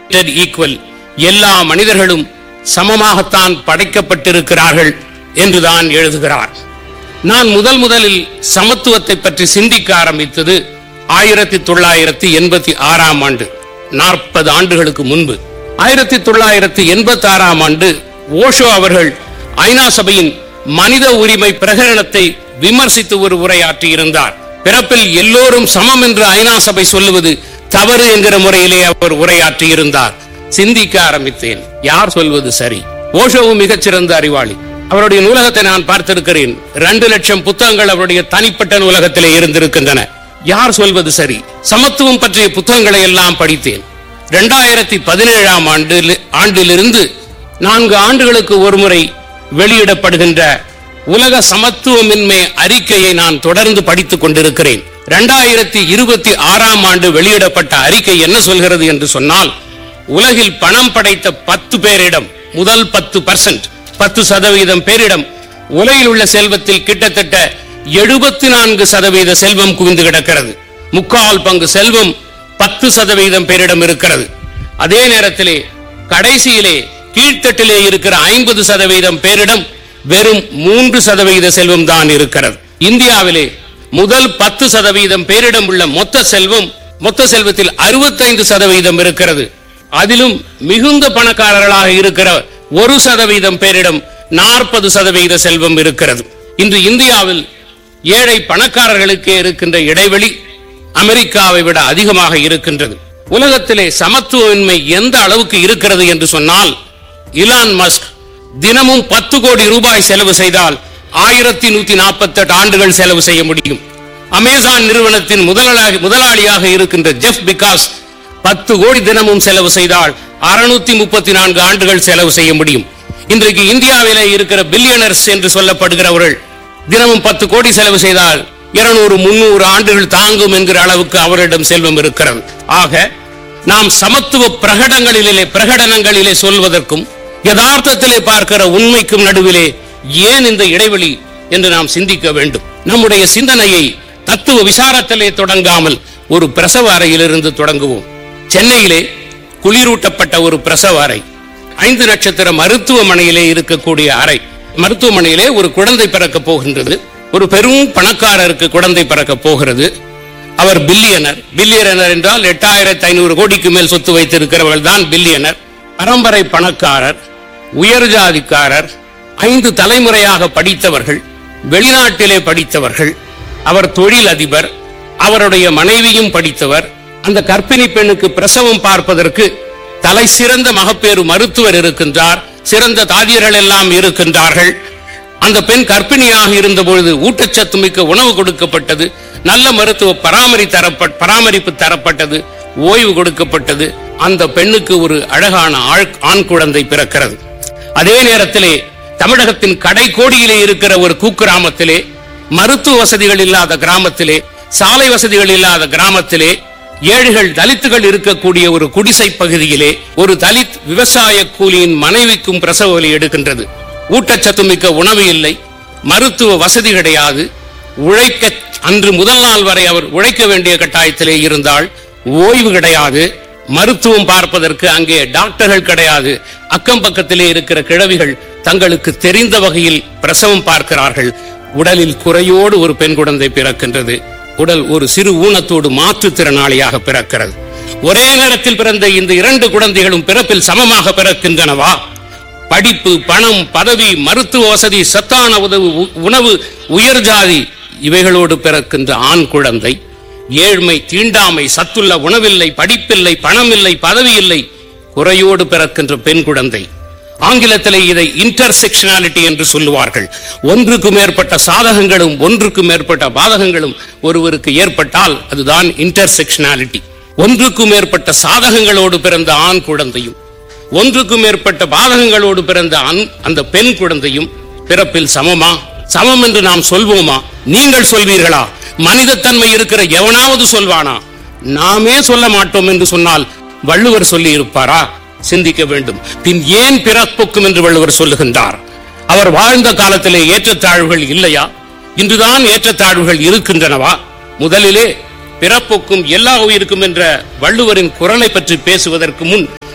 created equal எல்லா மனிதர்களும் சமமாகத்தான் படைக்கப்பட்டிருக்கிறார்கள் என்றுதான் எழுதுகிறார் நான் முதல் முதலில் சமத்துவத்தை பற்றி சிந்திக்க ஆரம்பித்தது ஆயிரத்தி தொள்ளாயிரத்தி எண்பத்தி ஆறாம் ஆண்டு நாற்பது ஆண்டுகளுக்கு முன்பு ஆயிரத்தி தொள்ளாயிரத்தி எண்பத்தி ஆறாம் ஆண்டு ஓஷோ அவர்கள் ஐநா சபையின் மனித உரிமை பிரகடனத்தை விமர்சித்து ஒரு உரையாற்றி இருந்தார் பிறப்பில் எல்லோரும் சமம் என்று ஐநா சபை சொல்லுவது தவறு என்கிற முறையிலே அவர் உரையாற்றி இருந்தார் சிந்திக்க ஆரம்பித்தேன் யார் சொல்வது சரி ஓஷோவும் மிகச்சிறந்த அறிவாளி அவருடைய நூலகத்தை நான் பார்த்திருக்கிறேன் ரெண்டு லட்சம் புத்தகங்கள் அவருடைய தனிப்பட்ட நூலகத்திலே இருந்திருக்கின்றன யார் சொல்வது சரி சமத்துவம் பற்றிய புத்தகங்களை எல்லாம் படித்தேன் இரண்டாயிரத்தி பதினேழாம் ஆண்டு ஆண்டிலிருந்து நான்கு ஆண்டுகளுக்கு ஒருமுறை வெளியிடப்படுகின்ற உலக சமத்துவமின்மை அறிக்கையை நான் தொடர்ந்து படித்துக் கொண்டிருக்கிறேன் இரண்டாயிரத்தி இருபத்தி ஆறாம் ஆண்டு வெளியிடப்பட்ட அறிக்கை என்ன சொல்கிறது என்று சொன்னால் உலகில் பணம் படைத்த பத்து பேரிடம் முதல் பத்து பர்சன்ட் பத்து சதவீதம் பேரிடம் உலகில் உள்ள செல்வத்தில் கிட்டத்தட்ட எழுபத்தி நான்கு சதவீத செல்வம் குவிந்து கிடக்கிறது முக்கால் பங்கு செல்வம் பத்து சதவீதம் பேரிடம் இருக்கிறது அதே நேரத்திலே கடைசியிலே கீழ்த்தட்டிலே இருக்கிற ஐம்பது சதவீதம் பேரிடம் வெறும் மூன்று சதவீத செல்வம் தான் இருக்கிறது இந்தியாவிலே முதல் பத்து சதவீதம் பேரிடம் உள்ள மொத்த செல்வம் மொத்த செல்வத்தில் அறுபத்தைந்து சதவீதம் இருக்கிறது அதிலும் மிகுந்த பணக்காரர்களாக இருக்கிற ஒரு சதவீதம் பேரிடம் நாற்பது சதவீத செல்வம் இருக்கிறது இன்று இந்தியாவில் ஏழை பணக்காரர்களுக்கே இருக்கின்ற இடைவெளி அமெரிக்காவை விட அதிகமாக இருக்கின்றது உலகத்திலே சமத்துவமின்மை எந்த அளவுக்கு இருக்கிறது என்று சொன்னால் இலான் மஸ்க் தினமும் பத்து கோடி ரூபாய் செலவு செய்தால் ஆயிரத்தி நூத்தி நாற்பத்தி எட்டு ஆண்டுகள் செலவு செய்ய முடியும் அமேசான் நிறுவனத்தின் முதலாளி முதலாளியாக இருக்கின்ற ஜெஃப் பிகாஸ் பத்து கோடி தினமும் செலவு செய்தால் அறுநூத்தி முப்பத்தி நான்கு ஆண்டுகள் செலவு செய்ய முடியும் இன்றைக்கு இந்தியாவிலே இருக்கிற பில்லியனர்ஸ் என்று சொல்லப்படுகிறவர்கள் தினமும் பத்து கோடி செலவு செய்தால் இருநூறு முன்னூறு ஆண்டுகள் தாங்கும் என்கிற அளவுக்கு அவரிடம் செல்வம் இருக்கிறது ஆக நாம் சமத்துவ பிரகடனங்களிலே பிரகடனங்களிலே சொல்வதற்கும் யதார்த்தத்திலே பார்க்கிற உண்மைக்கும் நடுவிலே ஏன் இந்த இடைவெளி என்று நாம் சிந்திக்க வேண்டும் நம்முடைய சிந்தனையை தத்துவ விசாரத்திலே தொடங்காமல் ஒரு பிரசவ அறையிலிருந்து தொடங்குவோம் சென்னையிலே குளிரூட்டப்பட்ட ஒரு பிரசவ அறை ஐந்து நட்சத்திர மருத்துவமனையிலே இருக்கக்கூடிய அறை மருத்துவமனையிலே ஒரு குழந்தை பிறக்க போகின்றது ஒரு பெரும் பணக்காரருக்கு குழந்தை பிறக்க போகிறது அவர் பில்லியனர் பில்லியனர் என்றால் எட்டாயிரத்தி ஐநூறு கோடிக்கு மேல் சொத்து வைத்திருக்கிறவர்கள் தான் பில்லியனர் பரம்பரை பணக்காரர் உயர் ஜாதிக்காரர் ஐந்து தலைமுறையாக படித்தவர்கள் வெளிநாட்டிலே படித்தவர்கள் அவர் தொழில் அதிபர் அவருடைய மனைவியும் படித்தவர் அந்த கர்ப்பிணி பெண்ணுக்கு பிரசவம் பார்ப்பதற்கு தலை சிறந்த மகப்பேறு மருத்துவர் இருக்கின்றார் சிறந்த தாதியர்கள் எல்லாம் இருக்கின்றார்கள் அந்த பெண் கர்ப்பிணியாக இருந்த பொழுது ஊட்டச்சத்து மிக்க உணவு கொடுக்கப்பட்டது நல்ல மருத்துவ பராமரி தரப்ப பராமரிப்பு தரப்பட்டது ஓய்வு கொடுக்கப்பட்டது அந்த பெண்ணுக்கு ஒரு அழகான ஆள்- ஆண் குழந்தை பிறக்கிறது அதே நேரத்திலே தமிழகத்தின் கடைக்கோடியிலே இருக்கிற ஒரு குக்கிராமத்திலே மருத்துவ வசதிகள் இல்லாத கிராமத்திலே சாலை வசதிகள் இல்லாத கிராமத்திலே ஏழைகள் தலித்துகள் இருக்கக்கூடிய ஒரு குடிசை பகுதியிலே ஒரு தலித் விவசாய கூலியின் மனைவிக்கும் பிரசவ வலி எடுக்கின்றது ஊட்டச்சத்து மிக்க உணவு இல்லை மருத்துவ வசதி கிடையாது உழைக்க அன்று முதல் நாள் வரை அவர் உழைக்க வேண்டிய கட்டாயத்திலே இருந்தால் ஓய்வு கிடையாது மருத்துவம் பார்ப்பதற்கு அங்கே டாக்டர்கள் கிடையாது அக்கம் பக்கத்திலே இருக்கிற கிழவிகள் தங்களுக்கு தெரிந்த வகையில் பிரசவம் பார்க்கிறார்கள் உடலில் குறையோடு ஒரு பெண் குழந்தை பிறக்கின்றது உடல் ஒரு சிறு ஊனத்தோடு மாற்றுத்திறனாளியாக பிறக்கிறது ஒரே நேரத்தில் பிறந்த இந்த இரண்டு குழந்தைகளும் பிறப்பில் சமமாக பிறக்கின்றனவா படிப்பு பணம் பதவி மருத்துவ வசதி சத்தான உதவு உ- உணவு உயர் ஜாதி இவைகளோடு பிறக்கின்ற ஆண் குழந்தை ஏழ்மை தீண்டாமை சத்துள்ள உணவில்லை படிப்பில்லை பணம் இல்லை பதவி இல்லை குறையோடு பிறக்கின்ற பெண் குழந்தை ஆங்கிலத்திலே இதை இன்டர்செக்ஷனாலிட்டி என்று சொல்லுவார்கள் ஒன்றுக்கு மேற்பட்ட சாதகங்களும் ஒன்றுக்கு மேற்பட்ட பாதகங்களும் ஒருவருக்கு ஏற்பட்டால் அதுதான் இன்டர்செக்ஷனாலிட்டி ஒன்றுக்கு மேற்பட்ட சாதகங்களோடு பிறந்த ஆண் குழந்தையும் ஒன்றுக்கு மேற்பட்ட பாதகங்களோடு பிறந்த அன்- அந்த பெண் குழந்தையும் பிறப்பில் சமமா சமம் என்று நாம் சொல்வோமா நீங்கள் சொல்வீர்களா மனிதத்தன்மை இருக்கிற எவனாவது சொல்வானா நாமே சொல்ல மாட்டோம் என்று சொன்னால் வள்ளுவர் சொல்லி இருப்பாரா சிந்திக்க வேண்டும் பின் ஏன் பிறப்புக்கும் என்று வள்ளுவர் சொல்லுகின்றார் அவர் வாழ்ந்த காலத்திலே ஏற்றத்தாழ்வுகள் இல்லையா இன்றுதான் ஏற்றத்தாழ்வுகள் இருக்கின்றனவா முதலிலே பிறப்புக்கும் எல்லா உயிருக்கும் என்ற வள்ளுவரின் குரலை பற்றி பேசுவதற்கு முன்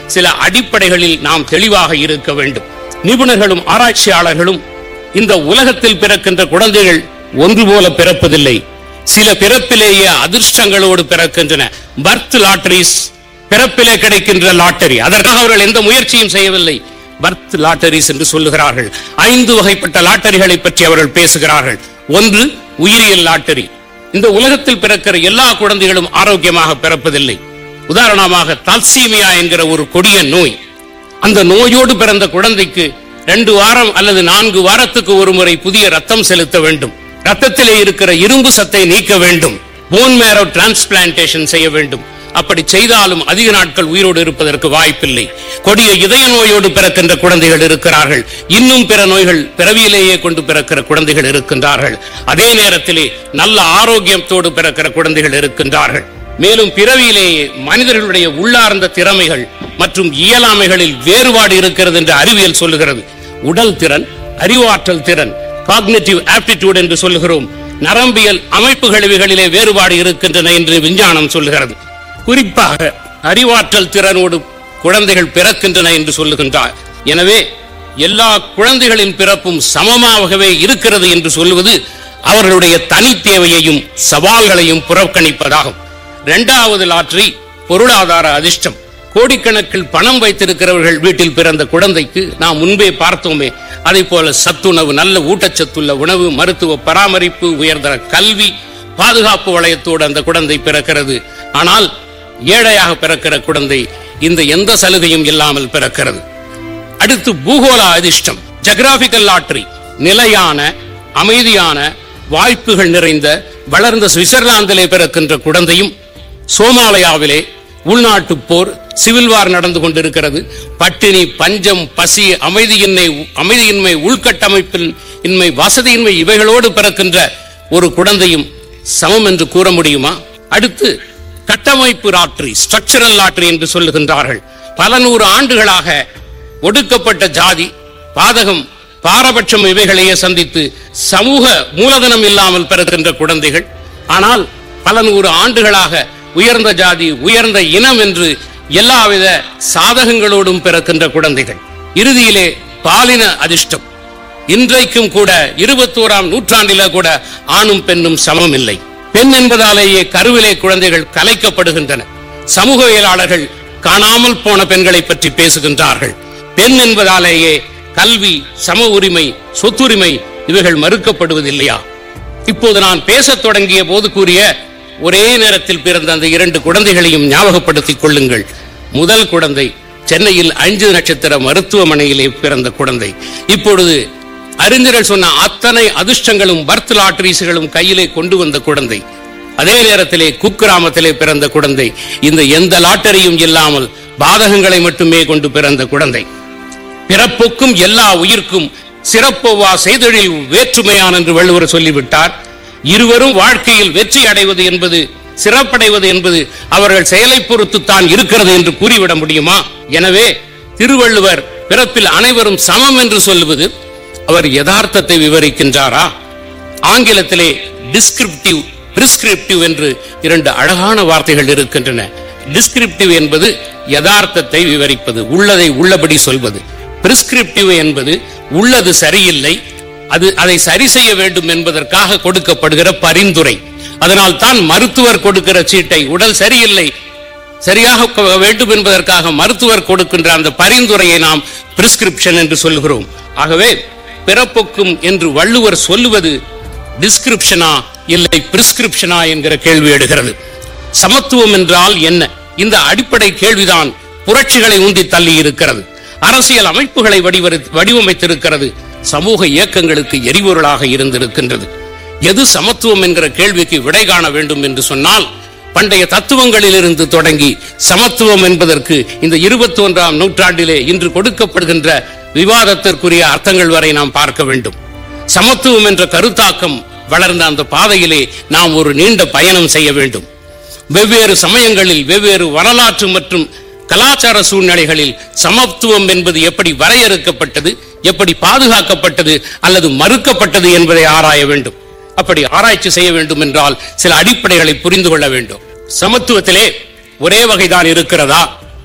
சில அடிப்படைகளில் நாம் தெளிவாக இருக்க வேண்டும் நிபுணர்களும் ஆராய்ச்சியாளர்களும் இந்த உலகத்தில் பிறக்கின்ற குழந்தைகள் ஒன்று போல பிறப்பதில்லை சில பிறப்பிலேயே அதிர்ஷ்டங்களோடு பிறக்கின்றன பர்த் லாட்டரிஸ் பிறப்பிலே கிடைக்கின்ற லாட்டரி அதற்காக அவர்கள் எந்த முயற்சியும் செய்யவில்லை பர்த் லாட்டரிஸ் என்று சொல்லுகிறார்கள் ஐந்து வகைப்பட்ட லாட்டரிகளை பற்றி அவர்கள் பேசுகிறார்கள் ஒன்று உயிரியல் லாட்டரி இந்த உலகத்தில் பிறக்கிற எல்லா குழந்தைகளும் ஆரோக்கியமாக பிறப்பதில்லை உதாரணமாக தால்சீமியா என்கிற ஒரு கொடிய நோய் அந்த நோயோடு பிறந்த குழந்தைக்கு ரெண்டு வாரம் அல்லது நான்கு வாரத்துக்கு ஒரு முறை புதிய ரத்தம் செலுத்த வேண்டும் ரத்தத்திலே இருக்கிற இரும்பு சத்தை நீக்க வேண்டும் போன் மேரோ டிரான்ஸ்பிளான்டேஷன் செய்ய வேண்டும் அப்படி செய்தாலும் அதிக நாட்கள் உயிரோடு இருப்பதற்கு வாய்ப்பில்லை கொடிய இதய நோயோடு பிறக்கின்ற குழந்தைகள் இருக்கிறார்கள் இன்னும் பிற நோய்கள் பிறவியிலேயே கொண்டு பிறக்கிற குழந்தைகள் இருக்கின்றார்கள் அதே நேரத்திலே நல்ல ஆரோக்கியத்தோடு பிறக்கிற குழந்தைகள் இருக்கின்றார்கள் மேலும் பிறவியிலேயே மனிதர்களுடைய உள்ளார்ந்த திறமைகள் மற்றும் இயலாமைகளில் வேறுபாடு இருக்கிறது என்று அறிவியல் சொல்லுகிறது உடல் திறன் அறிவாற்றல் திறன் காக்னேட்டிவ் ஆப்டிடியூட் என்று சொல்லுகிறோம் நரம்பியல் அமைப்பு கழிவுகளிலே வேறுபாடு இருக்கின்றன என்று விஞ்ஞானம் சொல்லுகிறது குறிப்பாக அறிவாற்றல் திறனோடு குழந்தைகள் பிறக்கின்றன என்று சொல்லுகின்றார் எனவே எல்லா குழந்தைகளின் பிறப்பும் சமமாகவே இருக்கிறது என்று சொல்லுவது அவர்களுடைய தனித்தேவையையும் சவால்களையும் புறக்கணிப்பதாகும் இரண்டாவது லாட்டரி பொருளாதார அதிர்ஷ்டம் கோடிக்கணக்கில் பணம் வைத்திருக்கிறவர்கள் வீட்டில் பிறந்த குழந்தைக்கு நாம் முன்பே பார்த்தோமே அதை போல சத்துணவு நல்ல ஊட்டச்சத்துள்ள உணவு மருத்துவ பராமரிப்பு உயர்தர கல்வி பாதுகாப்பு வளையத்தோடு அந்த குழந்தை பிறக்கிறது ஆனால் ஏழையாக பிறக்கிற குழந்தை இந்த எந்த சலுகையும் இல்லாமல் பிறக்கிறது அடுத்து பூகோள அதிர்ஷ்டம் ஜெகராபிக்கல் லாட்டரி நிலையான அமைதியான வாய்ப்புகள் நிறைந்த வளர்ந்த சுவிட்சர்லாந்திலே பிறக்கின்ற குழந்தையும் சோமாலியாவிலே உள்நாட்டு போர் சிவில் வார் நடந்து கொண்டிருக்கிறது பட்டினி பஞ்சம் பசி அமைதியின்மை அமைதியின்மை உள்கட்டமைப்பின் இன்மை வசதியின்மை இவைகளோடு பிறக்கின்ற ஒரு குழந்தையும் சமம் என்று கூற முடியுமா அடுத்து கட்டமைப்பு லாட்டரி ஸ்ட்ரக்சரல் லாட்டரி என்று சொல்லுகின்றார்கள் பல நூறு ஆண்டுகளாக ஒடுக்கப்பட்ட ஜாதி பாதகம் பாரபட்சம் இவைகளையே சந்தித்து சமூக மூலதனம் இல்லாமல் பிறக்கின்ற குழந்தைகள் ஆனால் பல நூறு ஆண்டுகளாக உயர்ந்த ஜாதி உயர்ந்த இனம் என்று எல்லாவித சாதகங்களோடும் பிறக்கின்ற குழந்தைகள் இறுதியிலே பாலின அதிர்ஷ்டம் இன்றைக்கும் கூட இருபத்தோராம் நூற்றாண்டில கூட ஆணும் பெண்ணும் சமம் இல்லை பெண் என்பதாலேயே கருவிலே குழந்தைகள் கலைக்கப்படுகின்றன சமூகவியலாளர்கள் காணாமல் போன பெண்களை பற்றி பேசுகின்றார்கள் பெண் என்பதாலேயே கல்வி சம உரிமை சொத்துரிமை இவைகள் மறுக்கப்படுவதில்லையா இப்போது நான் பேசத் தொடங்கிய போது கூறிய ஒரே நேரத்தில் பிறந்த அந்த இரண்டு குழந்தைகளையும் ஞாபகப்படுத்திக் கொள்ளுங்கள் முதல் குழந்தை சென்னையில் அஞ்சு நட்சத்திர மருத்துவமனையிலே பிறந்த குழந்தை இப்பொழுது அறிஞர்கள் சொன்ன அத்தனை அதிர்ஷ்டங்களும் பர்த் லாட்டரிஸ்களும் கையிலே கொண்டு வந்த குழந்தை அதே நேரத்திலே குக்கிராமத்திலே பிறந்த குழந்தை இந்த எந்த லாட்டரியும் இல்லாமல் பாதகங்களை மட்டுமே கொண்டு பிறந்த குழந்தை பிறப்புக்கும் எல்லா உயிர்க்கும் சிறப்போவா செய்தொழில் வேற்றுமையான் என்று வள்ளுவர் சொல்லிவிட்டார் இருவரும் வாழ்க்கையில் வெற்றி அடைவது என்பது சிறப்படைவது என்பது அவர்கள் செயலை பொறுத்து தான் இருக்கிறது என்று கூறிவிட முடியுமா எனவே திருவள்ளுவர் பிறப்பில் அனைவரும் சமம் என்று சொல்லுவது அவர் யதார்த்தத்தை விவரிக்கின்றாரா ஆங்கிலத்திலே டிஸ்கிரிப்டிவ் பிரிஸ்கிரிப்டிவ் என்று இரண்டு அழகான வார்த்தைகள் இருக்கின்றன டிஸ்கிரிப்டிவ் என்பது யதார்த்தத்தை விவரிப்பது உள்ளதை உள்ளபடி சொல்வது பிரிஸ்கிரிப்டிவ் என்பது உள்ளது சரியில்லை அது அதை சரி செய்ய வேண்டும் என்பதற்காக கொடுக்கப்படுகிற பரிந்துரை அதனால் தான் மருத்துவர் கொடுக்கிற சீட்டை உடல் சரியில்லை சரியாக க- வேண்டும் என்பதற்காக மருத்துவர் கொடுக்கின்ற அந்த பரிந்துரையை நாம் பிரிஸ்கிரிப்ஷன் என்று சொல்கிறோம் ஆகவே பிறப்புக்கும் என்று வள்ளுவர் சொல்லுவது டிஸ்கிரிப்ஷனா இல்லை பிரிஸ்கிரிப்ஷனா என்கிற கேள்வி எடுகிறது சமத்துவம் என்றால் என்ன இந்த அடிப்படை கேள்விதான் புரட்சிகளை உந்தி தள்ளி இருக்கிறது அரசியல் அமைப்புகளை வடிவரு- வடிவமைத்திருக்கிறது சமூக இயக்கங்களுக்கு எரிபொருளாக இருந்திருக்கின்றது எது சமத்துவம் என்கிற கேள்விக்கு விடை காண வேண்டும் என்று சொன்னால் பண்டைய தத்துவங்களிலிருந்து தொடங்கி சமத்துவம் என்பதற்கு இந்த இருபத்தி ஒன்றாம் நூற்றாண்டிலே இன்று கொடுக்கப்படுகின்ற விவாதத்திற்குரிய அர்த்தங்கள் வரை நாம் பார்க்க வேண்டும் சமத்துவம் என்ற கருத்தாக்கம் வளர்ந்த அந்த பாதையிலே நாம் ஒரு நீண்ட பயணம் செய்ய வேண்டும் வெவ்வேறு சமயங்களில் வெவ்வேறு வரலாற்று மற்றும் கலாச்சார சூழ்நிலைகளில் சமத்துவம் என்பது எப்படி வரையறுக்கப்பட்டது எப்படி பாதுகாக்கப்பட்டது அல்லது மறுக்கப்பட்டது என்பதை ஆராய வேண்டும் அப்படி ஆராய்ச்சி செய்ய வேண்டும் என்றால் சில அடிப்படைகளை புரிந்து கொள்ள வேண்டும் சமத்துவத்திலே ஒரே வகைதான் இருக்கிறதா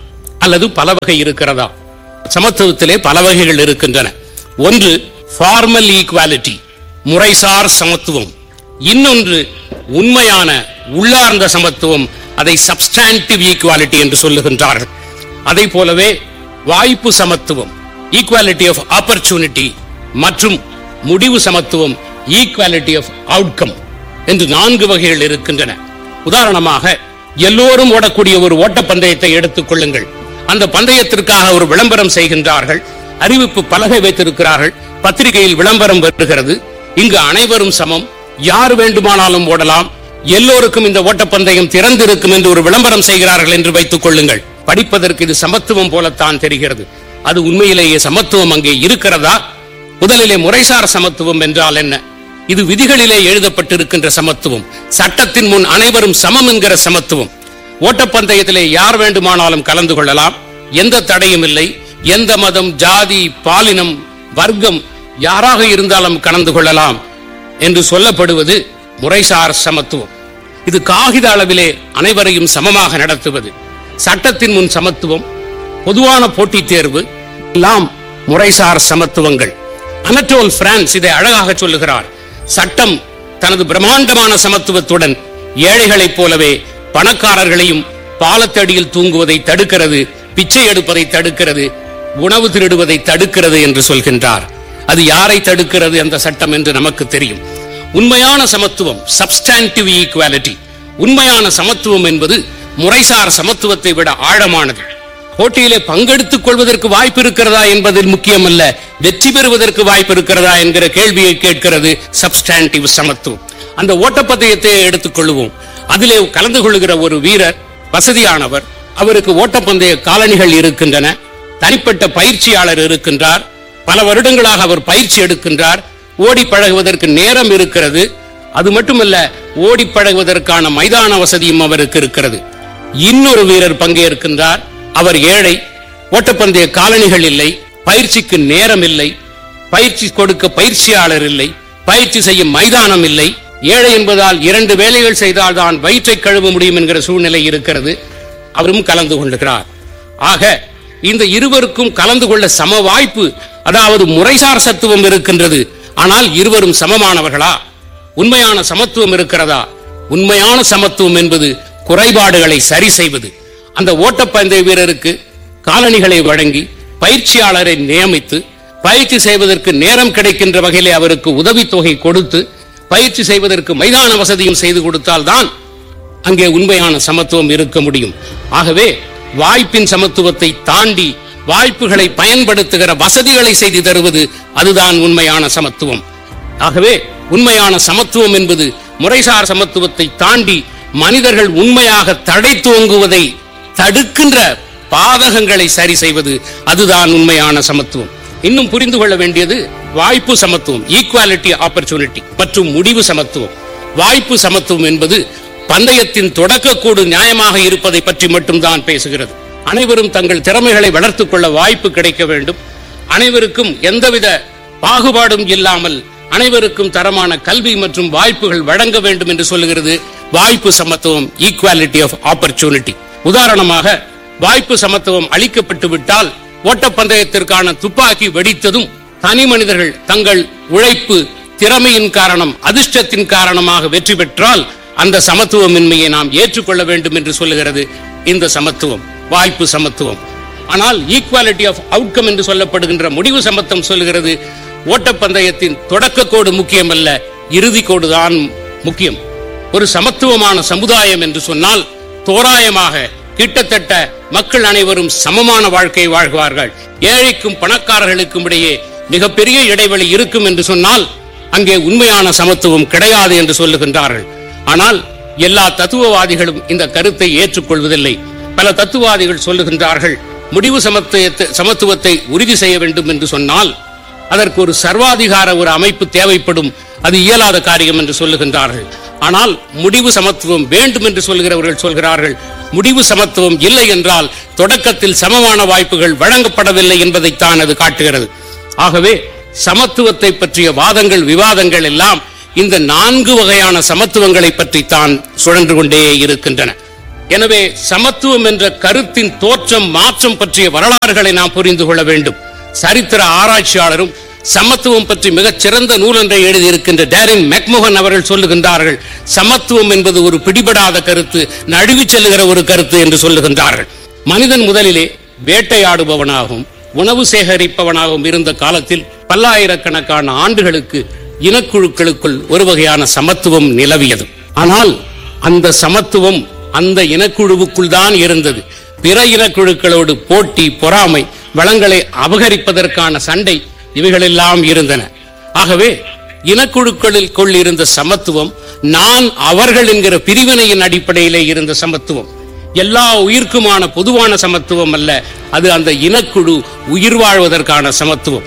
அல்லது பல வகை இருக்கிறதா சமத்துவத்திலே பல வகைகள் இருக்கின்றன ஒன்று ஃபார்மல் ஈக்குவாலிட்டி முறைசார் சமத்துவம் இன்னொன்று உண்மையான உள்ளார்ந்த சமத்துவம் அதை சப்ஸ்டாண்டிவ் ஈக்குவாலிட்டி என்று சொல்லுகின்றார்கள் அதை போலவே வாய்ப்பு சமத்துவம் ஈக்குவாலிட்டி ஆஃப் ஆப்பர்ச்சுனிட்டி மற்றும் முடிவு சமத்துவம் ஈக்குவாலிட்டி ஆஃப் அவுட்கம் என்று நான்கு வகைகள் இருக்கின்றன உதாரணமாக எல்லோரும் ஓடக்கூடிய ஒரு ஓட்டப்பந்தயத்தை எடுத்துக் கொள்ளுங்கள் அந்த பந்தயத்திற்காக ஒரு விளம்பரம் செய்கின்றார்கள் அறிவிப்பு பலகை வைத்திருக்கிறார்கள் பத்திரிகையில் விளம்பரம் வருகிறது இங்கு அனைவரும் சமம் யார் வேண்டுமானாலும் ஓடலாம் எல்லோருக்கும் இந்த ஓட்டப்பந்தயம் திறந்திருக்கும் என்று ஒரு விளம்பரம் செய்கிறார்கள் என்று வைத்துக் கொள்ளுங்கள் படிப்பதற்கு இது சமத்துவம் போலத்தான் தெரிகிறது அது உண்மையிலேயே சமத்துவம் அங்கே இருக்கிறதா முதலிலே முறைசார் சமத்துவம் என்றால் என்ன இது விதிகளிலே எழுதப்பட்டிருக்கின்ற சமத்துவம் சட்டத்தின் முன் அனைவரும் சமம் என்கிற சமத்துவம் ஓட்டப்பந்தயத்திலே யார் வேண்டுமானாலும் கலந்து கொள்ளலாம் எந்த தடையும் இல்லை எந்த மதம் ஜாதி பாலினம் வர்க்கம் யாராக இருந்தாலும் கலந்து கொள்ளலாம் என்று சொல்லப்படுவது முறைசார் சமத்துவம் இது காகித அளவிலே அனைவரையும் சமமாக நடத்துவது சட்டத்தின் முன் சமத்துவம் பொதுவான போட்டித் தேர்வு எல்லாம் முறைசார் சமத்துவங்கள் அனட்டோல் பிரான்ஸ் இதை அழகாக சொல்லுகிறார் சட்டம் தனது பிரம்மாண்டமான சமத்துவத்துடன் ஏழைகளைப் போலவே பணக்காரர்களையும் பாலத்தடியில் தூங்குவதை தடுக்கிறது பிச்சை எடுப்பதை தடுக்கிறது உணவு திருடுவதை தடுக்கிறது என்று சொல்கின்றார் அது யாரை தடுக்கிறது அந்த சட்டம் என்று நமக்கு தெரியும் உண்மையான சமத்துவம் சப்ஸ்டாண்டிவ் ஈக்குவாலிட்டி உண்மையான சமத்துவம் என்பது முறைசார் சமத்துவத்தை விட ஆழமானது போட்டியிலே பங்கெடுத்துக் கொள்வதற்கு வாய்ப்பு இருக்கிறதா என்பதில் முக்கியமல்ல வெற்றி பெறுவதற்கு வாய்ப்பு இருக்கிறதா என்கிற கேள்வியை கேட்கிறது சப்ஸ்டாண்டிவ் சமத்துவம் அந்த ஓட்டப்பந்தயத்தை எடுத்துக் கொள்வோம் அதிலே கலந்து கொள்கிற ஒரு வீரர் வசதியானவர் அவருக்கு ஓட்டப்பந்தய காலணிகள் இருக்கின்றன தனிப்பட்ட பயிற்சியாளர் இருக்கின்றார் பல வருடங்களாக அவர் பயிற்சி எடுக்கின்றார் ஓடி பழகுவதற்கு நேரம் இருக்கிறது அது மட்டுமல்ல ஓடி பழகுவதற்கான மைதான வசதியும் அவருக்கு இருக்கிறது இன்னொரு வீரர் பங்கேற்கின்றார் அவர் ஏழை ஓட்டப்பந்தய காலணிகள் இல்லை பயிற்சிக்கு நேரம் இல்லை பயிற்சி கொடுக்க பயிற்சியாளர் இல்லை பயிற்சி செய்யும் மைதானம் இல்லை ஏழை என்பதால் இரண்டு வேலைகள் செய்தால் தான் வயிற்றை கழுவ முடியும் என்கிற சூழ்நிலை இருக்கிறது அவரும் கலந்து கொள்ளுகிறார் ஆக இந்த இருவருக்கும் கலந்து கொள்ள சம வாய்ப்பு அதாவது முறைசார் சத்துவம் இருக்கின்றது ஆனால் இருவரும் சமமானவர்களா உண்மையான சமத்துவம் இருக்கிறதா உண்மையான சமத்துவம் என்பது குறைபாடுகளை சரி செய்வது அந்த ஓட்டப்பந்தய வீரருக்கு காலணிகளை வழங்கி பயிற்சியாளரை நியமித்து பயிற்சி செய்வதற்கு நேரம் கிடைக்கின்ற வகையிலே அவருக்கு உதவித்தொகை கொடுத்து பயிற்சி செய்வதற்கு மைதான வசதியும் செய்து கொடுத்தால்தான் அங்கே உண்மையான சமத்துவம் இருக்க முடியும் ஆகவே வாய்ப்பின் சமத்துவத்தை தாண்டி வாய்ப்புகளை பயன்படுத்துகிற வசதிகளை செய்து தருவது அதுதான் உண்மையான சமத்துவம் ஆகவே உண்மையான சமத்துவம் என்பது முறைசார் சமத்துவத்தை தாண்டி மனிதர்கள் உண்மையாக தடை துவங்குவதை தடுக்கின்ற பாதகங்களை சரி செய்வது அதுதான் உண்மையான சமத்துவம் இன்னும் புரிந்து கொள்ள வேண்டியது வாய்ப்பு சமத்துவம் ஈக்குவாலிட்டி ஆப்பர்ச்சுனிட்டி மற்றும் முடிவு சமத்துவம் வாய்ப்பு சமத்துவம் என்பது பந்தயத்தின் தொடக்கக்கூடு நியாயமாக இருப்பதை பற்றி மட்டும்தான் பேசுகிறது அனைவரும் தங்கள் திறமைகளை வளர்த்துக் கொள்ள வாய்ப்பு கிடைக்க வேண்டும் அனைவருக்கும் எந்தவித பாகுபாடும் இல்லாமல் அனைவருக்கும் தரமான கல்வி மற்றும் வாய்ப்புகள் வழங்க வேண்டும் என்று சொல்லுகிறது வாய்ப்பு சமத்துவம் ஈக்குவாலிட்டி ஆஃப் ஆப்பர்ச்சுனிட்டி உதாரணமாக வாய்ப்பு சமத்துவம் அளிக்கப்பட்டு விட்டால் ஓட்டப்பந்தயத்திற்கான துப்பாக்கி வெடித்ததும் தனி மனிதர்கள் தங்கள் உழைப்பு திறமையின் காரணம் அதிர்ஷ்டத்தின் காரணமாக வெற்றி பெற்றால் அந்த சமத்துவமின்மையை நாம் ஏற்றுக்கொள்ள வேண்டும் என்று சொல்லுகிறது இந்த சமத்துவம் வாய்ப்பு சமத்துவம் ஆனால் ஈக்குவாலிட்டி ஆஃப் அவுட்கம் என்று சொல்லப்படுகின்ற முடிவு சமத்துவம் சொல்லுகிறது ஓட்டப்பந்தயத்தின் தொடக்கக்கோடு முக்கியமல்ல இறுதி கோடு தான் முக்கியம் ஒரு சமத்துவமான சமுதாயம் என்று சொன்னால் தோராயமாக கிட்டத்தட்ட மக்கள் அனைவரும் சமமான வாழ்க்கை வாழ்வார்கள் ஏழைக்கும் பணக்காரர்களுக்கும் இடையே மிகப்பெரிய இடைவெளி இருக்கும் என்று சொன்னால் அங்கே உண்மையான சமத்துவம் கிடையாது என்று சொல்லுகின்றார்கள் ஆனால் எல்லா தத்துவவாதிகளும் இந்த கருத்தை ஏற்றுக்கொள்வதில்லை பல தத்துவவாதிகள் சொல்லுகின்றார்கள் முடிவு சமத்துவத்தை சமத்துவத்தை உறுதி செய்ய வேண்டும் என்று சொன்னால் அதற்கு ஒரு சர்வாதிகார ஒரு அமைப்பு தேவைப்படும் அது இயலாத காரியம் என்று சொல்லுகின்றார்கள் ஆனால் முடிவு சமத்துவம் வேண்டும் என்று சொல்கிறவர்கள் சொல்கிறார்கள் முடிவு சமத்துவம் இல்லை என்றால் தொடக்கத்தில் சமமான வாய்ப்புகள் வழங்கப்படவில்லை என்பதைத்தான் அது காட்டுகிறது ஆகவே சமத்துவத்தை பற்றிய வாதங்கள் விவாதங்கள் எல்லாம் இந்த நான்கு வகையான சமத்துவங்களை பற்றித்தான் சுழன்று கொண்டே இருக்கின்றன எனவே சமத்துவம் என்ற கருத்தின் தோற்றம் மாற்றம் பற்றிய வரலாறுகளை நாம் புரிந்து கொள்ள வேண்டும் சரித்திர ஆராய்ச்சியாளரும் சமத்துவம் பற்றி மிகச் சிறந்த நூலொன்றை எழுதியிருக்கின்ற டேரின் மெக்மோகன் அவர்கள் சொல்லுகின்றார்கள் சமத்துவம் என்பது ஒரு பிடிபடாத கருத்து நழுவிச் செல்லுகிற ஒரு கருத்து என்று சொல்லுகின்றார்கள் மனிதன் முதலிலே வேட்டையாடுபவனாகவும் உணவு சேகரிப்பவனாகவும் இருந்த காலத்தில் பல்லாயிரக்கணக்கான ஆண்டுகளுக்கு இனக்குழுக்களுக்குள் ஒரு வகையான சமத்துவம் நிலவியது ஆனால் அந்த சமத்துவம் அந்த இனக்குழுவுக்குள் தான் இருந்தது பிற இனக்குழுக்களோடு போட்டி பொறாமை வளங்களை அபகரிப்பதற்கான சண்டை இவைகளெல்லாம் இருந்தன ஆகவே இனக்குழுக்களில் கொள் இருந்த சமத்துவம் நான் அவர்கள் என்கிற பிரிவினையின் அடிப்படையிலே இருந்த சமத்துவம் எல்லா உயிர்க்குமான பொதுவான சமத்துவம் அல்ல அது அந்த இனக்குழு உயிர் வாழ்வதற்கான சமத்துவம்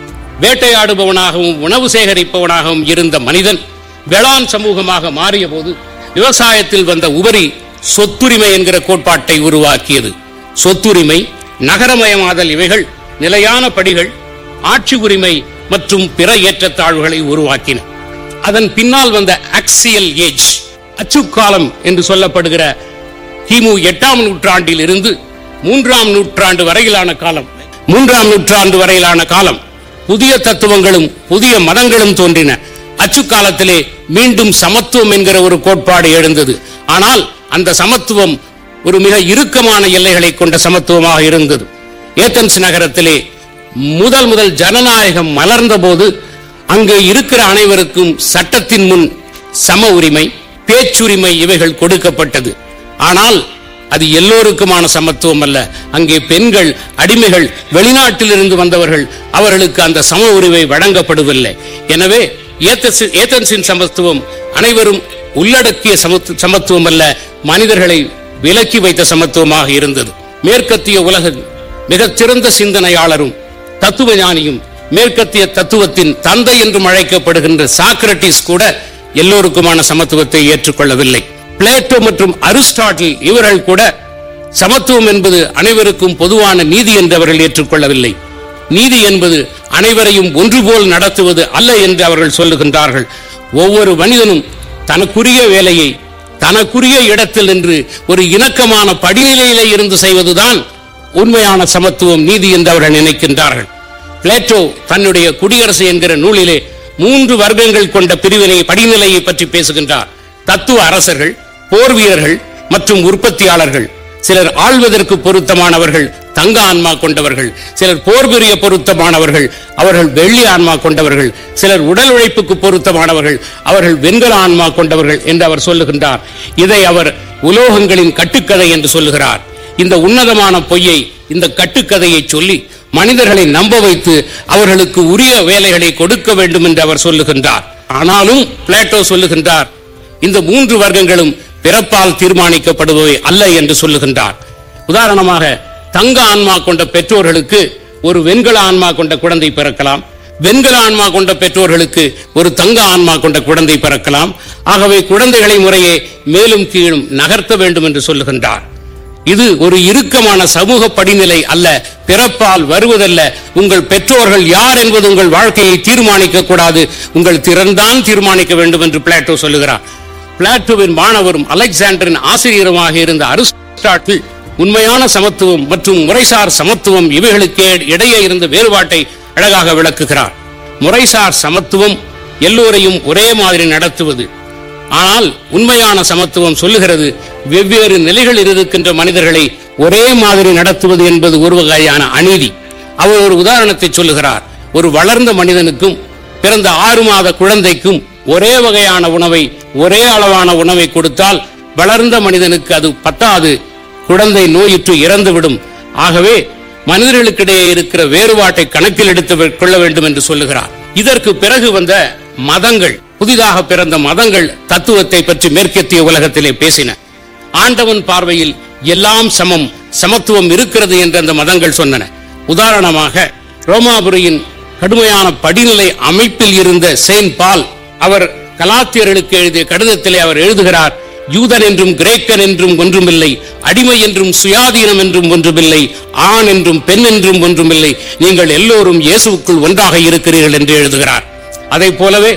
வேட்டையாடுபவனாகவும் உணவு சேகரிப்பவனாகவும் இருந்த மனிதன் வேளாண் சமூகமாக மாறிய போது விவசாயத்தில் வந்த உபரி சொத்துரிமை என்கிற கோட்பாட்டை உருவாக்கியது சொத்துரிமை நகரமயமாதல் இவைகள் நிலையான படிகள் ஆட்சி உரிமை மற்றும் பிற ஏற்றத்தாழ்வுகளை உருவாக்கின அதன் பின்னால் வந்த ஆக்சியல் ஏஜ் அச்சுக்காலம் என்று சொல்லப்படுகிற கிமு எட்டாம் நூற்றாண்டில் இருந்து மூன்றாம் நூற்றாண்டு வரையிலான காலம் மூன்றாம் நூற்றாண்டு வரையிலான காலம் புதிய தத்துவங்களும் புதிய மதங்களும் தோன்றின அச்சுக்காலத்திலே மீண்டும் சமத்துவம் என்கிற ஒரு கோட்பாடு எழுந்தது ஆனால் அந்த சமத்துவம் ஒரு மிக இறுக்கமான எல்லைகளை கொண்ட சமத்துவமாக இருந்தது ஏத்தன்ஸ் நகரத்திலே முதல் முதல் ஜனநாயகம் மலர்ந்த போது அங்கு இருக்கிற அனைவருக்கும் சட்டத்தின் முன் சம உரிமை பேச்சுரிமை இவைகள் கொடுக்கப்பட்டது ஆனால் அது எல்லோருக்குமான சமத்துவம் அல்ல அங்கே பெண்கள் அடிமைகள் வெளிநாட்டிலிருந்து வந்தவர்கள் அவர்களுக்கு அந்த சம உரிமை வழங்கப்படவில்லை எனவே ஏத்தன்சி- ஏத்தன்ஸின் சமத்துவம் அனைவரும் உள்ளடக்கிய சமத்து- சமத்துவம் அல்ல மனிதர்களை விலக்கி வைத்த சமத்துவமாக இருந்தது மேற்கத்திய உலக மிகச் சிறந்த சிந்தனையாளரும் தத்துவ ஞானியும் மேற்கத்திய தத்துவத்தின் தந்தை என்றும் அழைக்கப்படுகின்ற சாக்ரட்டிஸ் கூட எல்லோருக்குமான சமத்துவத்தை ஏற்றுக்கொள்ளவில்லை பிளேட்டோ மற்றும் அரிஸ்டாட்டில் இவர்கள் கூட சமத்துவம் என்பது அனைவருக்கும் பொதுவான நீதி என்று அவர்கள் ஏற்றுக்கொள்ளவில்லை நீதி என்பது அனைவரையும் ஒன்று போல் நடத்துவது அல்ல என்று அவர்கள் சொல்லுகின்றார்கள் ஒவ்வொரு மனிதனும் தனக்குரிய வேலையை தனக்குரிய இடத்தில் நின்று ஒரு இணக்கமான படிநிலையிலே இருந்து செய்வதுதான் உண்மையான சமத்துவம் நீதி என்று அவர்கள் நினைக்கின்றார்கள் பிளேட்டோ தன்னுடைய குடியரசு என்கிற நூலிலே மூன்று வர்க்கங்கள் கொண்ட பிரிவினை படிநிலையை பற்றி பேசுகின்றார் தத்துவ அரசர்கள் போர் வீரர்கள் மற்றும் உற்பத்தியாளர்கள் சிலர் ஆள்வதற்கு பொருத்தமானவர்கள் தங்க ஆன்மா கொண்டவர்கள் சிலர் போர் புரிய பொருத்தமானவர்கள் அவர்கள் வெள்ளி ஆன்மா கொண்டவர்கள் சிலர் உடல் உழைப்புக்கு பொருத்தமானவர்கள் அவர்கள் வெண்கல ஆன்மா கொண்டவர்கள் என்று அவர் சொல்லுகின்றார் இதை அவர் உலோகங்களின் கட்டுக்கதை என்று சொல்லுகிறார் இந்த உன்னதமான பொய்யை இந்த கட்டுக்கதையை சொல்லி மனிதர்களை நம்ப வைத்து அவர்களுக்கு உரிய வேலைகளை கொடுக்க வேண்டும் என்று அவர் சொல்லுகின்றார் ஆனாலும் பிளேட்டோ சொல்லுகின்றார் இந்த மூன்று வர்க்கங்களும் பிறப்பால் தீர்மானிக்கப்படுபவை அல்ல என்று சொல்லுகின்றார் உதாரணமாக தங்க ஆன்மா கொண்ட பெற்றோர்களுக்கு ஒரு வெண்கல ஆன்மா கொண்ட குழந்தை பிறக்கலாம் வெண்கல ஆன்மா கொண்ட பெற்றோர்களுக்கு ஒரு தங்க ஆன்மா கொண்ட குழந்தை பிறக்கலாம் ஆகவே குழந்தைகளை முறையே மேலும் கீழும் நகர்த்த வேண்டும் என்று சொல்லுகின்றார் இது ஒரு இறுக்கமான சமூக படிநிலை அல்ல பிறப்பால் வருவதல்ல உங்கள் பெற்றோர்கள் யார் என்பது உங்கள் வாழ்க்கையை தீர்மானிக்க கூடாது உங்கள் திறன்தான் தீர்மானிக்க வேண்டும் என்று பிளாட்டோ சொல்லுகிறார் பிளாட்டோவின் மாணவரும் அலெக்சாண்டரின் ஆசிரியருமாக இருந்த அரிஸ்டாட்டில் உண்மையான சமத்துவம் மற்றும் முறைசார் சமத்துவம் இவைகளுக்கு இடையே இருந்த வேறுபாட்டை அழகாக விளக்குகிறார் முறைசார் சமத்துவம் எல்லோரையும் ஒரே மாதிரி நடத்துவது ஆனால் உண்மையான சமத்துவம் சொல்லுகிறது வெவ்வேறு நிலைகளில் இருக்கின்ற மனிதர்களை ஒரே மாதிரி நடத்துவது என்பது ஒரு வகையான அநீதி அவர் ஒரு உதாரணத்தை சொல்லுகிறார் ஒரு வளர்ந்த மனிதனுக்கும் பிறந்த ஆறு மாத குழந்தைக்கும் ஒரே வகையான உணவை ஒரே அளவான உணவை கொடுத்தால் வளர்ந்த மனிதனுக்கு அது பத்தாது குழந்தை நோயுற்று இறந்துவிடும் ஆகவே மனிதர்களுக்கிடையே இருக்கிற வேறுபாட்டை கணக்கில் எடுத்து கொள்ள வேண்டும் என்று சொல்லுகிறார் இதற்கு பிறகு வந்த மதங்கள் புதிதாக பிறந்த மதங்கள் தத்துவத்தை பற்றி மேற்கத்திய உலகத்திலே பேசின ஆண்டவன் பார்வையில் எல்லாம் சமம் சமத்துவம் இருக்கிறது என்று அந்த மதங்கள் சொன்னன உதாரணமாக ரோமாபுரியின் கடுமையான படிநிலை அமைப்பில் இருந்த செயின்ட் பால் அவர் கலாத்தியர்களுக்கு எழுதிய கடிதத்திலே அவர் எழுதுகிறார் யூதன் என்றும் கிரேக்கன் என்றும் ஒன்றுமில்லை அடிமை என்றும் சுயாதீனம் என்றும் ஒன்றுமில்லை ஆண் என்றும் பெண் என்றும் ஒன்றுமில்லை நீங்கள் எல்லோரும் இயேசுவுக்குள் ஒன்றாக இருக்கிறீர்கள் என்று எழுதுகிறார் அதை போலவே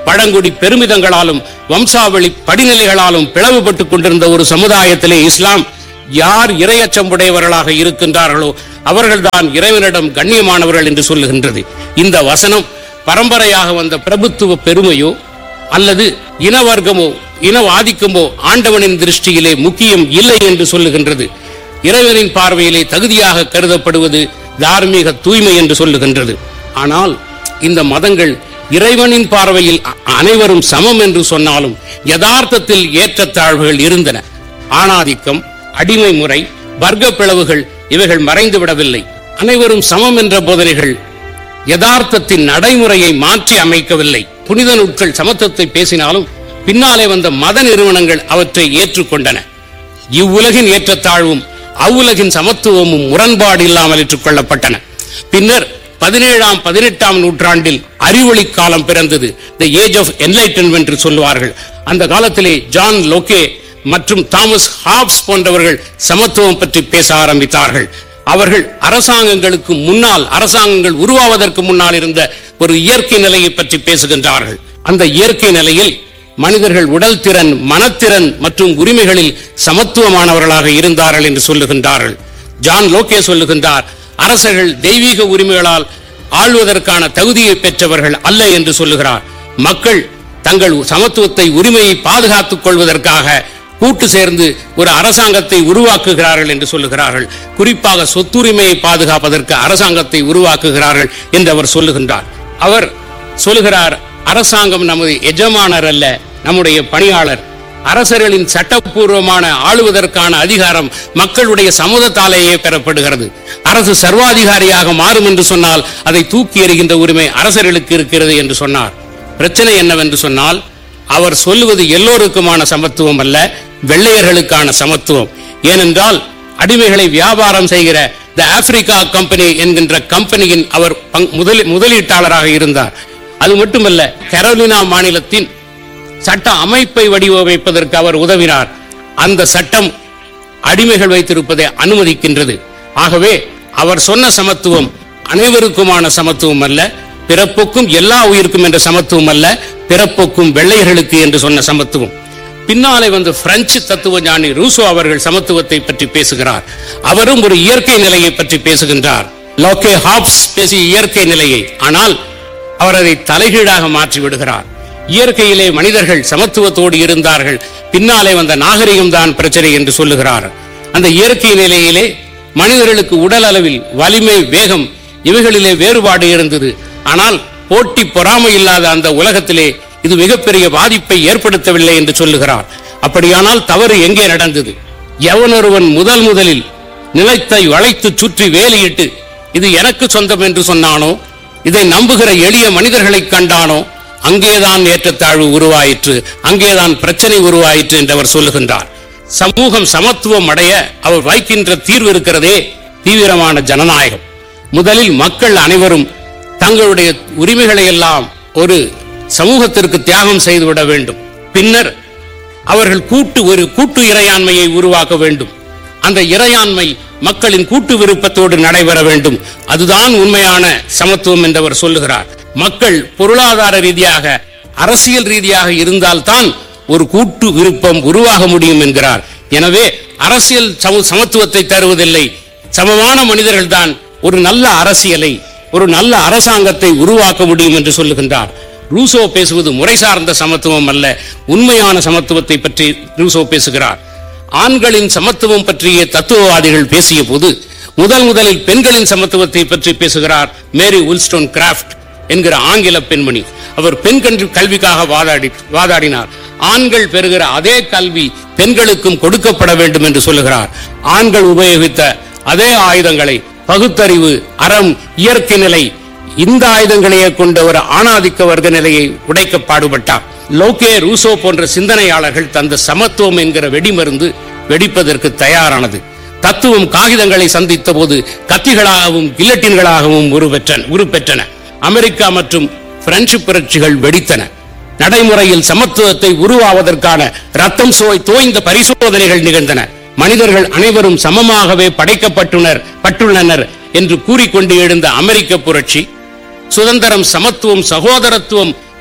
பழங்குடி பெருமிதங்களாலும் வம்சாவளி படிநிலைகளாலும் பிளவுபட்டுக் கொண்டிருந்த ஒரு சமுதாயத்திலே இஸ்லாம் யார் இரையச்சமுடையவர்களாக இருக்கின்றார்களோ அவர்கள்தான் இறைவனிடம் கண்ணியமானவர்கள் என்று சொல்லுகின்றது இந்த வசனம் பரம்பரையாக வந்த பிரபுத்துவ பெருமையோ அல்லது இனவர்க்கமோ இனவாதிக்கமோ ஆண்டவனின் திருஷ்டியிலே முக்கியம் இல்லை என்று சொல்லுகின்றது இறைவனின் பார்வையிலே தகுதியாக கருதப்படுவது தார்மீக தூய்மை என்று சொல்லுகின்றது ஆனால் இந்த மதங்கள் இறைவனின் பார்வையில் அ- அனைவரும் சமம் என்று சொன்னாலும் யதார்த்தத்தில் ஏற்றத்தாழ்வுகள் இருந்தன ஆணாதிக்கம் அடிமை முறை வர்க்க பிளவுகள் இவைகள் மறைந்து விடவில்லை அனைவரும் சமம் என்ற போதனைகள் யதார்த்தத்தின் நடைமுறையை மாற்றி அமைக்கவில்லை புனித நூட்கள் சமத்துவத்தை பேசினாலும் பின்னாலே வந்த மத நிறுவனங்கள் அவற்றை ஏற்றுக்கொண்டன இவ்வுலகின் ஏற்றத்தாழ்வும் அவ்வுலகின் சமத்துவமும் முரண்பாடு இல்லாமல் ஏற்றுக்கொள்ளப்பட்டன பின்னர் பதினேழாம் பதினெட்டாம் நூற்றாண்டில் அறிவொளி காலம் பிறந்தது த ஏஜ் ஆஃப் என்லைட்டன்மெண்ட் என்று சொல்லுவார்கள் அந்த காலத்திலே ஜான் லோகே மற்றும் தாமஸ் ஹாப்ஸ் போன்றவர்கள் சமத்துவம் பற்றி பேச ஆரம்பித்தார்கள் அவர்கள் அரசாங்கங்களுக்கு முன்னால் அரசாங்கங்கள் உருவாவதற்கு முன்னால் இருந்த ஒரு இயற்கை நிலையை பற்றி பேசுகின்றார்கள் அந்த இயற்கை நிலையில் மனிதர்கள் உடல் திறன் மனத்திறன் மற்றும் உரிமைகளில் சமத்துவமானவர்களாக இருந்தார்கள் என்று சொல்லுகின்றார்கள் ஜான் லோகே சொல்லுகின்றார் அரசர்கள் தெய்வீக உரிமைகளால் ஆள்வதற்கான தகுதியை பெற்றவர்கள் அல்ல என்று சொல்லுகிறார் மக்கள் தங்கள் சமத்துவத்தை உரிமையை பாதுகாத்துக் கொள்வதற்காக கூட்டு சேர்ந்து ஒரு அரசாங்கத்தை உருவாக்குகிறார்கள் என்று சொல்லுகிறார்கள் குறிப்பாக சொத்துரிமையை பாதுகாப்பதற்கு அரசாங்கத்தை உருவாக்குகிறார்கள் என்று அவர் சொல்லுகின்றார் அவர் சொல்லுகிறார் அரசாங்கம் நமது எஜமானர் அல்ல நம்முடைய பணியாளர் அரசர்களின் சட்டப்பூர்வமான ஆளுவதற்கான அதிகாரம் மக்களுடைய சமூகத்தாலேயே பெறப்படுகிறது அரசு சர்வாதிகாரியாக மாறும் என்று சொன்னால் அதை தூக்கி எறிகின்ற உரிமை அரசர்களுக்கு இருக்கிறது என்று சொன்னார் பிரச்சனை என்னவென்று சொன்னால் அவர் சொல்லுவது எல்லோருக்குமான சமத்துவம் அல்ல வெள்ளையர்களுக்கான சமத்துவம் ஏனென்றால் அடிமைகளை வியாபாரம் செய்கிற த ஆப்பிரிக்கா கம்பெனி என்கின்ற கம்பெனியின் அவர் பங்- முதலி- முதலீட்டாளராக இருந்தார் அது மட்டுமல்ல கரோலினா மாநிலத்தின் சட்ட அமைப்பை வடிவமைப்பதற்கு அவர் உதவினார் அந்த சட்டம் அடிமைகள் வைத்திருப்பதை அனுமதிக்கின்றது ஆகவே அவர் சொன்ன சமத்துவம் அனைவருக்குமான சமத்துவம் அல்ல பிறப்புக்கும் எல்லா உயிருக்கும் என்ற சமத்துவம் அல்ல பிறப்புக்கும் வெள்ளையர்களுக்கு என்று சொன்ன சமத்துவம் பின்னாலே வந்து பிரெஞ்சு தத்துவ ஞானி ரூசோ அவர்கள் சமத்துவத்தை பற்றி பேசுகிறார் அவரும் ஒரு இயற்கை நிலையை பற்றி பேசுகின்றார் லோகே ஹாப்ஸ் பேசிய இயற்கை நிலையை ஆனால் அவர் அதை தலைகீழாக மாற்றி விடுகிறார் இயற்கையிலே மனிதர்கள் சமத்துவத்தோடு இருந்தார்கள் பின்னாலே வந்த நாகரிகம் தான் பிரச்சனை என்று சொல்லுகிறார் அந்த இயற்கை நிலையிலே மனிதர்களுக்கு உடல் அளவில் வலிமை வேகம் இவைகளிலே வேறுபாடு இருந்தது ஆனால் போட்டி பொறாமை இல்லாத அந்த உலகத்திலே இது மிகப்பெரிய பாதிப்பை ஏற்படுத்தவில்லை என்று சொல்லுகிறார் அப்படியானால் தவறு எங்கே நடந்தது எவனொருவன் முதல் முதலில் நிலத்தை வளைத்து சுற்றி வேலியிட்டு இது எனக்கு சொந்தம் என்று சொன்னானோ இதை நம்புகிற எளிய மனிதர்களை கண்டானோ அங்கேதான் ஏற்றத்தாழ்வு உருவாயிற்று அங்கேதான் பிரச்சனை உருவாயிற்று என்று அவர் சொல்லுகின்றார் சமூகம் சமத்துவம் அடைய அவர் வைக்கின்ற தீர்வு இருக்கிறதே தீவிரமான ஜனநாயகம் முதலில் மக்கள் அனைவரும் தங்களுடைய உரிமைகளை எல்லாம் ஒரு சமூகத்திற்கு தியாகம் செய்துவிட வேண்டும் பின்னர் அவர்கள் கூட்டு ஒரு கூட்டு இறையாண்மையை உருவாக்க வேண்டும் அந்த இறையாண்மை மக்களின் கூட்டு விருப்பத்தோடு நடைபெற வேண்டும் அதுதான் உண்மையான சமத்துவம் என்றவர் சொல்லுகிறார் மக்கள் பொருளாதார ரீதியாக அரசியல் ரீதியாக இருந்தால்தான் ஒரு கூட்டு விருப்பம் உருவாக முடியும் என்கிறார் எனவே அரசியல் சம- சமத்துவத்தை தருவதில்லை சமமான மனிதர்கள் தான் ஒரு நல்ல அரசியலை ஒரு நல்ல அரசாங்கத்தை உருவாக்க முடியும் என்று சொல்லுகின்றார் ரூசோ பேசுவது முறை சார்ந்த சமத்துவம் அல்ல உண்மையான சமத்துவத்தை பற்றி ரூசோ பேசுகிறார் ஆண்களின் சமத்துவம் பற்றிய தத்துவவாதிகள் பேசிய போது முதல் முதலில் பெண்களின் சமத்துவத்தை பற்றி பேசுகிறார் மேரி உல்ஸ்டோன் கிராஃப்ட் என்கிற ஆங்கில பெண்மணி அவர் பெண் கல்வி கல்விக்காக வாதாடி வாதாடினார் ஆண்கள் பெறுகிற அதே கல்வி பெண்களுக்கும் கொடுக்கப்பட வேண்டும் என்று சொல்லுகிறார் ஆண்கள் உபயோகித்த அதே ஆயுதங்களை பகுத்தறிவு அறம் இயற்கை நிலை இந்த ஆயுதங்களையே கொண்ட ஒரு ஆணாதிக்க வர்க்க நிலையை உடைக்க பாடுபட்டார் லோகே ரூசோ போன்ற சிந்தனையாளர்கள் தந்த சமத்துவம் என்கிற வெடிமருந்து வெடிப்பதற்கு தயாரானது தத்துவம் காகிதங்களை சந்தித்த போது கத்திகளாகவும் கில்லட்டின்களாகவும் உருவெற்றன உருப்பெற்றன அமெரிக்கா மற்றும் பிரெஞ்சு புரட்சிகள் வெடித்தன நடைமுறையில் சமத்துவத்தை உருவாவதற்கான ரத்தம் சோய் தோய்ந்த பரிசோதனைகள் நிகழ்ந்தன மனிதர்கள் அனைவரும் சமமாகவே படைக்கப்பட்டுனர் பட்டுள்ளனர் என்று கூறிக்கொண்டு எழுந்த அமெரிக்க புரட்சி சுதந்திரம் சமத்துவம் சகோதரத்துவம்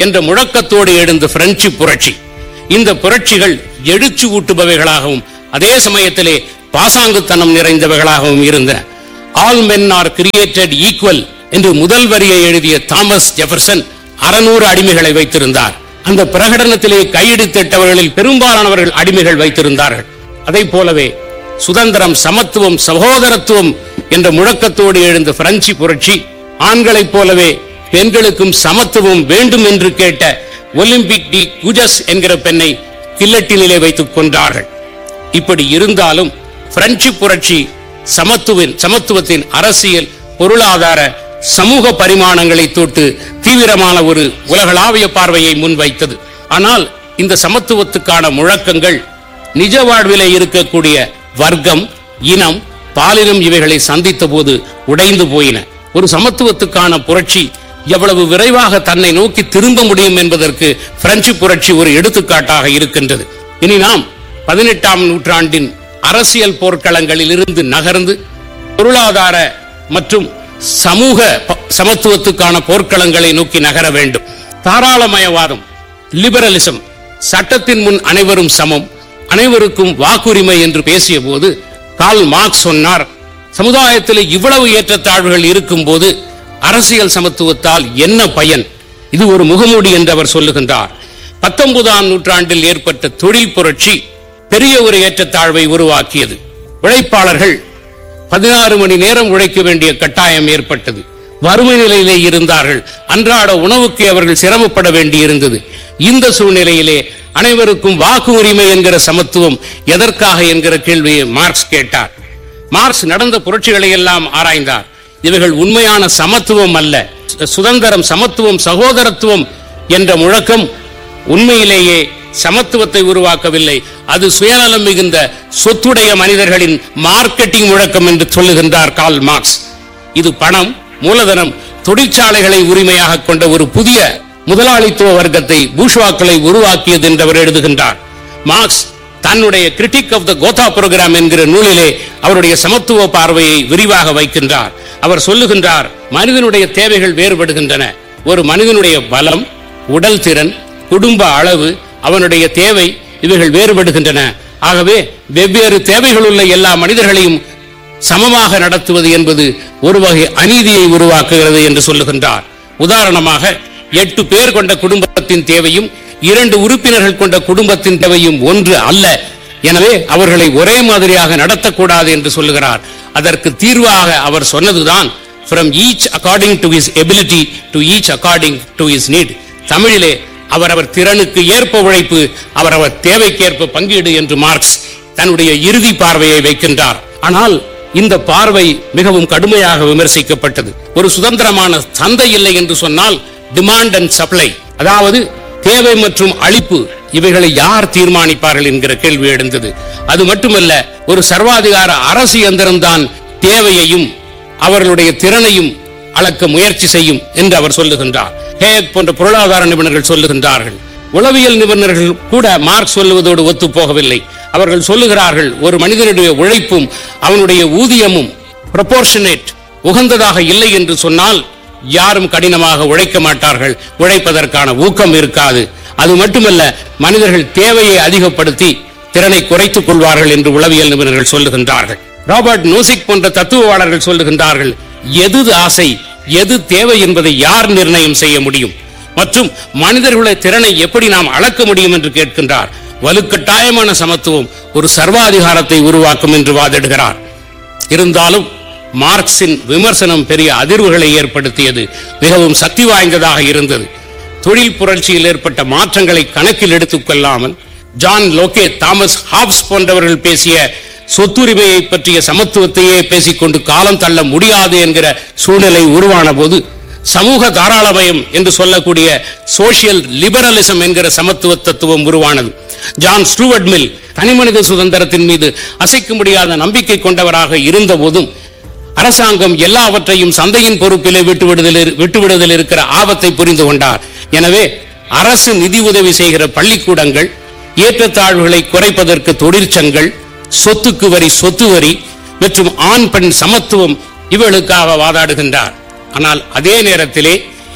என்ற முழக்கத்தோடு எழுந்த பிரெஞ்சு புரட்சி இந்த புரட்சிகள் எழுச்சி ஊட்டுபவைகளாகவும் அதே சமயத்திலே பாசாங்குத்தனம் நிறைந்தவைகளாகவும் இருந்தன all men are created equal என்று முதல் வரியை எழுதிய தாமஸ் ஜெஃபர்சன் அறுநூறு அடிமைகளை வைத்திருந்தார் அந்த பிரகடனத்திலே கையெழுத்திட்டவர்களில் பெரும்பாலானவர்கள் அடிமைகள் வைத்திருந்தார்கள் அதை போலவே சுதந்திரம் சமத்துவம் சகோதரத்துவம் என்ற முழக்கத்தோடு எழுந்த பிரெஞ்சு புரட்சி ஆண்களைப் போலவே பெண்களுக்கும் சமத்துவம் வேண்டும் என்று கேட்ட ஒலிம்பிக் டி குஜஸ் என்கிற பெண்ணை கில்லட்டிலே வைத்துக் கொண்டார்கள் இப்படி இருந்தாலும் பிரெஞ்சு புரட்சி சமத்துவின் சமத்துவத்தின் அரசியல் பொருளாதார சமூக பரிமாணங்களை தொட்டு தீவிரமான ஒரு உலகளாவிய பார்வையை முன்வைத்தது ஆனால் இந்த சமத்துவத்துக்கான முழக்கங்கள் நிஜ வாழ்விலே இருக்கக்கூடிய வர்க்கம் இனம் பாலினம் இவைகளை சந்தித்த போது உடைந்து போயின ஒரு சமத்துவத்துக்கான புரட்சி எவ்வளவு விரைவாக தன்னை நோக்கி திரும்ப முடியும் என்பதற்கு பிரெஞ்சு புரட்சி ஒரு எடுத்துக்காட்டாக இருக்கின்றது இனி நாம் பதினெட்டாம் நூற்றாண்டின் அரசியல் போர்க்களங்களில் இருந்து நகர்ந்து பொருளாதார மற்றும் சமூக ப- சமத்துவத்துக்கான போர்க்களங்களை நோக்கி நகர வேண்டும் தாராளமயவாதம் லிபரலிசம் சட்டத்தின் முன் அனைவரும் சமம் அனைவருக்கும் வாக்குரிமை என்று பேசிய போது கால் மார்க்ஸ் சொன்னார் சமுதாயத்தில் இவ்வளவு ஏற்றத்தாழ்வுகள் இருக்கும் போது அரசியல் சமத்துவத்தால் என்ன பயன் இது ஒரு முகமூடி என்று அவர் சொல்லுகின்றார் பத்தொன்பதாம் நூற்றாண்டில் ஏற்பட்ட தொழில் புரட்சி பெரிய ஒரு ஏற்றத்தாழ்வை உருவாக்கியது உழைப்பாளர்கள் பதினாறு மணி நேரம் உழைக்க வேண்டிய கட்டாயம் ஏற்பட்டது வறுமை நிலையிலே இருந்தார்கள் அன்றாட உணவுக்கு அவர்கள் சிரமப்பட வேண்டியிருந்தது இந்த சூழ்நிலையிலே அனைவருக்கும் வாக்கு உரிமை என்கிற சமத்துவம் எதற்காக என்கிற கேள்வியை மார்க்ஸ் கேட்டார் மார்க்ஸ் நடந்த புரட்சிகளை எல்லாம் ஆராய்ந்தார் இவைகள் உண்மையான சமத்துவம் அல்ல சுதந்திரம் சமத்துவம் சகோதரத்துவம் என்ற முழக்கம் உண்மையிலேயே சமத்துவத்தை உருவாக்கவில்லை அது சுயநலம் மிகுந்த சொத்துடைய மனிதர்களின் மார்க்கெட்டிங் முழக்கம் என்று சொல்லுகின்றார் கால் மார்க்ஸ் இது பணம் மூலதனம் தொழிற்சாலைகளை உரிமையாக கொண்ட ஒரு புதிய முதலாளித்துவ வர்க்கத்தை பூஷ்வாக்களை உருவாக்கியது என்று அவர் எழுதுகின்றார் மார்க்ஸ் தன்னுடைய critique of the Gotha programme என்கிற நூலிலே அவருடைய சமத்துவ பார்வையை விரிவாக வைக்கின்றார் அவர் சொல்லுகின்றார் மனிதனுடைய தேவைகள் வேறுபடுகின்றன ஒரு மனிதனுடைய பலம் உடல் திறன் குடும்ப அளவு அவனுடைய தேவை இவைகள் வேறுபடுகின்றன ஆகவே வெவ்வேறு தேவைகள் உள்ள எல்லா மனிதர்களையும் சமமாக நடத்துவது என்பது ஒரு வகை அநீதியை உருவாக்குகிறது என்று சொல்லுகின்றார் உதாரணமாக எட்டு பேர் கொண்ட குடும்பத்தின் தேவையும் இரண்டு உறுப்பினர்கள் கொண்ட குடும்பத்தின் தேவையும் ஒன்று அல்ல எனவே அவர்களை ஒரே மாதிரியாக நடத்தக்கூடாது என்று சொல்லுகிறார் அதற்கு தீர்வாக அவர் சொன்னதுதான் from each according to his ability to each according to his need தமிழிலே அவரவர் திறனுக்கு ஏற்ப உழைப்பு அவரவர் தேவைக்கேற்ப பங்கீடு என்று மார்க்ஸ் தன்னுடைய இறுதி பார்வையை வைக்கின்றார் ஆனால் இந்த பார்வை மிகவும் கடுமையாக விமர்சிக்கப்பட்டது ஒரு சுதந்திரமான சந்தை இல்லை என்று சொன்னால் டிமாண்ட் அண்ட் சப்ளை அதாவது தேவை மற்றும் அளிப்பு இவைகளை யார் தீர்மானிப்பார்கள் என்கிற கேள்வி எழுந்தது அது மட்டுமல்ல ஒரு சர்வாதிகார அரசு இயந்திரம்தான் தேவையையும் அவர்களுடைய திறனையும் அளக்க முயற்சி செய்யும் என்று அவர் சொல்லுகின்றார் ஹேக் போன்ற பொருளாதார நிபுணர்கள் சொல்லுகின்றார்கள் உளவியல் நிபுணர்கள் கூட மார்க் சொல்லுவதோடு ஒத்து போகவில்லை அவர்கள் சொல்லுகிறார்கள் ஒரு மனிதனுடைய உழைப்பும் அவனுடைய ஊதியமும் ப்ரொபோர்ஷனேட் உகந்ததாக இல்லை என்று சொன்னால் யாரும் கடினமாக உழைக்க மாட்டார்கள் உழைப்பதற்கான ஊக்கம் இருக்காது அது மட்டுமல்ல மனிதர்கள் தேவையை அதிகப்படுத்தி திறனை குறைத்துக் கொள்வார்கள் என்று உளவியல் நிபுணர்கள் சொல்லுகின்றார்கள் ராபர்ட் நோசிக் போன்ற தத்துவவாளர்கள் சொல்லுகின்றார்கள் எது ஆசை எது தேவை என்பதை யார் நிர்ணயம் செய்ய முடியும் மற்றும் மனிதர்களுடைய திறனை எப்படி நாம் அளக்க முடியும் என்று கேட்கின்றார் வலுக்கட்டாயமான சமத்துவம் ஒரு சர்வாதிகாரத்தை உருவாக்கும் என்று வாதிடுகிறார் இருந்தாலும் மார்க்சின் விமர்சனம் பெரிய அதிர்வுகளை ஏற்படுத்தியது மிகவும் சக்தி வாய்ந்ததாக இருந்தது தொழில் புரட்சியில் ஏற்பட்ட மாற்றங்களை கணக்கில் எடுத்துக் கொள்ளாமல் ஜான் லோகே தாமஸ் ஹாப்ஸ் போன்றவர்கள் பேசிய சொத்துரிமையை பற்றிய சமத்துவத்தையே பேசிக்கொண்டு காலம் தள்ள முடியாது என்கிற சூழ்நிலை உருவான போது சமூக தாராளமயம் என்று சொல்லக்கூடிய சோசியல் லிபரலிசம் என்கிற சமத்துவ தத்துவம் உருவானது ஜான் ஸ்டூவர்ட் மில் தனிமனித சுதந்திரத்தின் மீது அசைக்க முடியாத நம்பிக்கை கொண்டவராக இருந்த போதும் அரசாங்கம் எல்லாவற்றையும் சந்தையின் பொறுப்பிலே விட்டுவிடுதல் விட்டுவிடுதல் இருக்கிற ஆபத்தை புரிந்து கொண்டார் எனவே அரசு நிதி உதவி செய்கிற பள்ளிக்கூடங்கள் ஏற்றத்தாழ்வுகளை குறைப்பதற்கு தொழிற்சங்கள் சொத்துக்கு வரி சொத்து வரி மற்றும் ஆண் பெண் சமத்துவம் இவளுக்காக வாதாடுகின்றார் ஆனால் அதே நேரத்திலே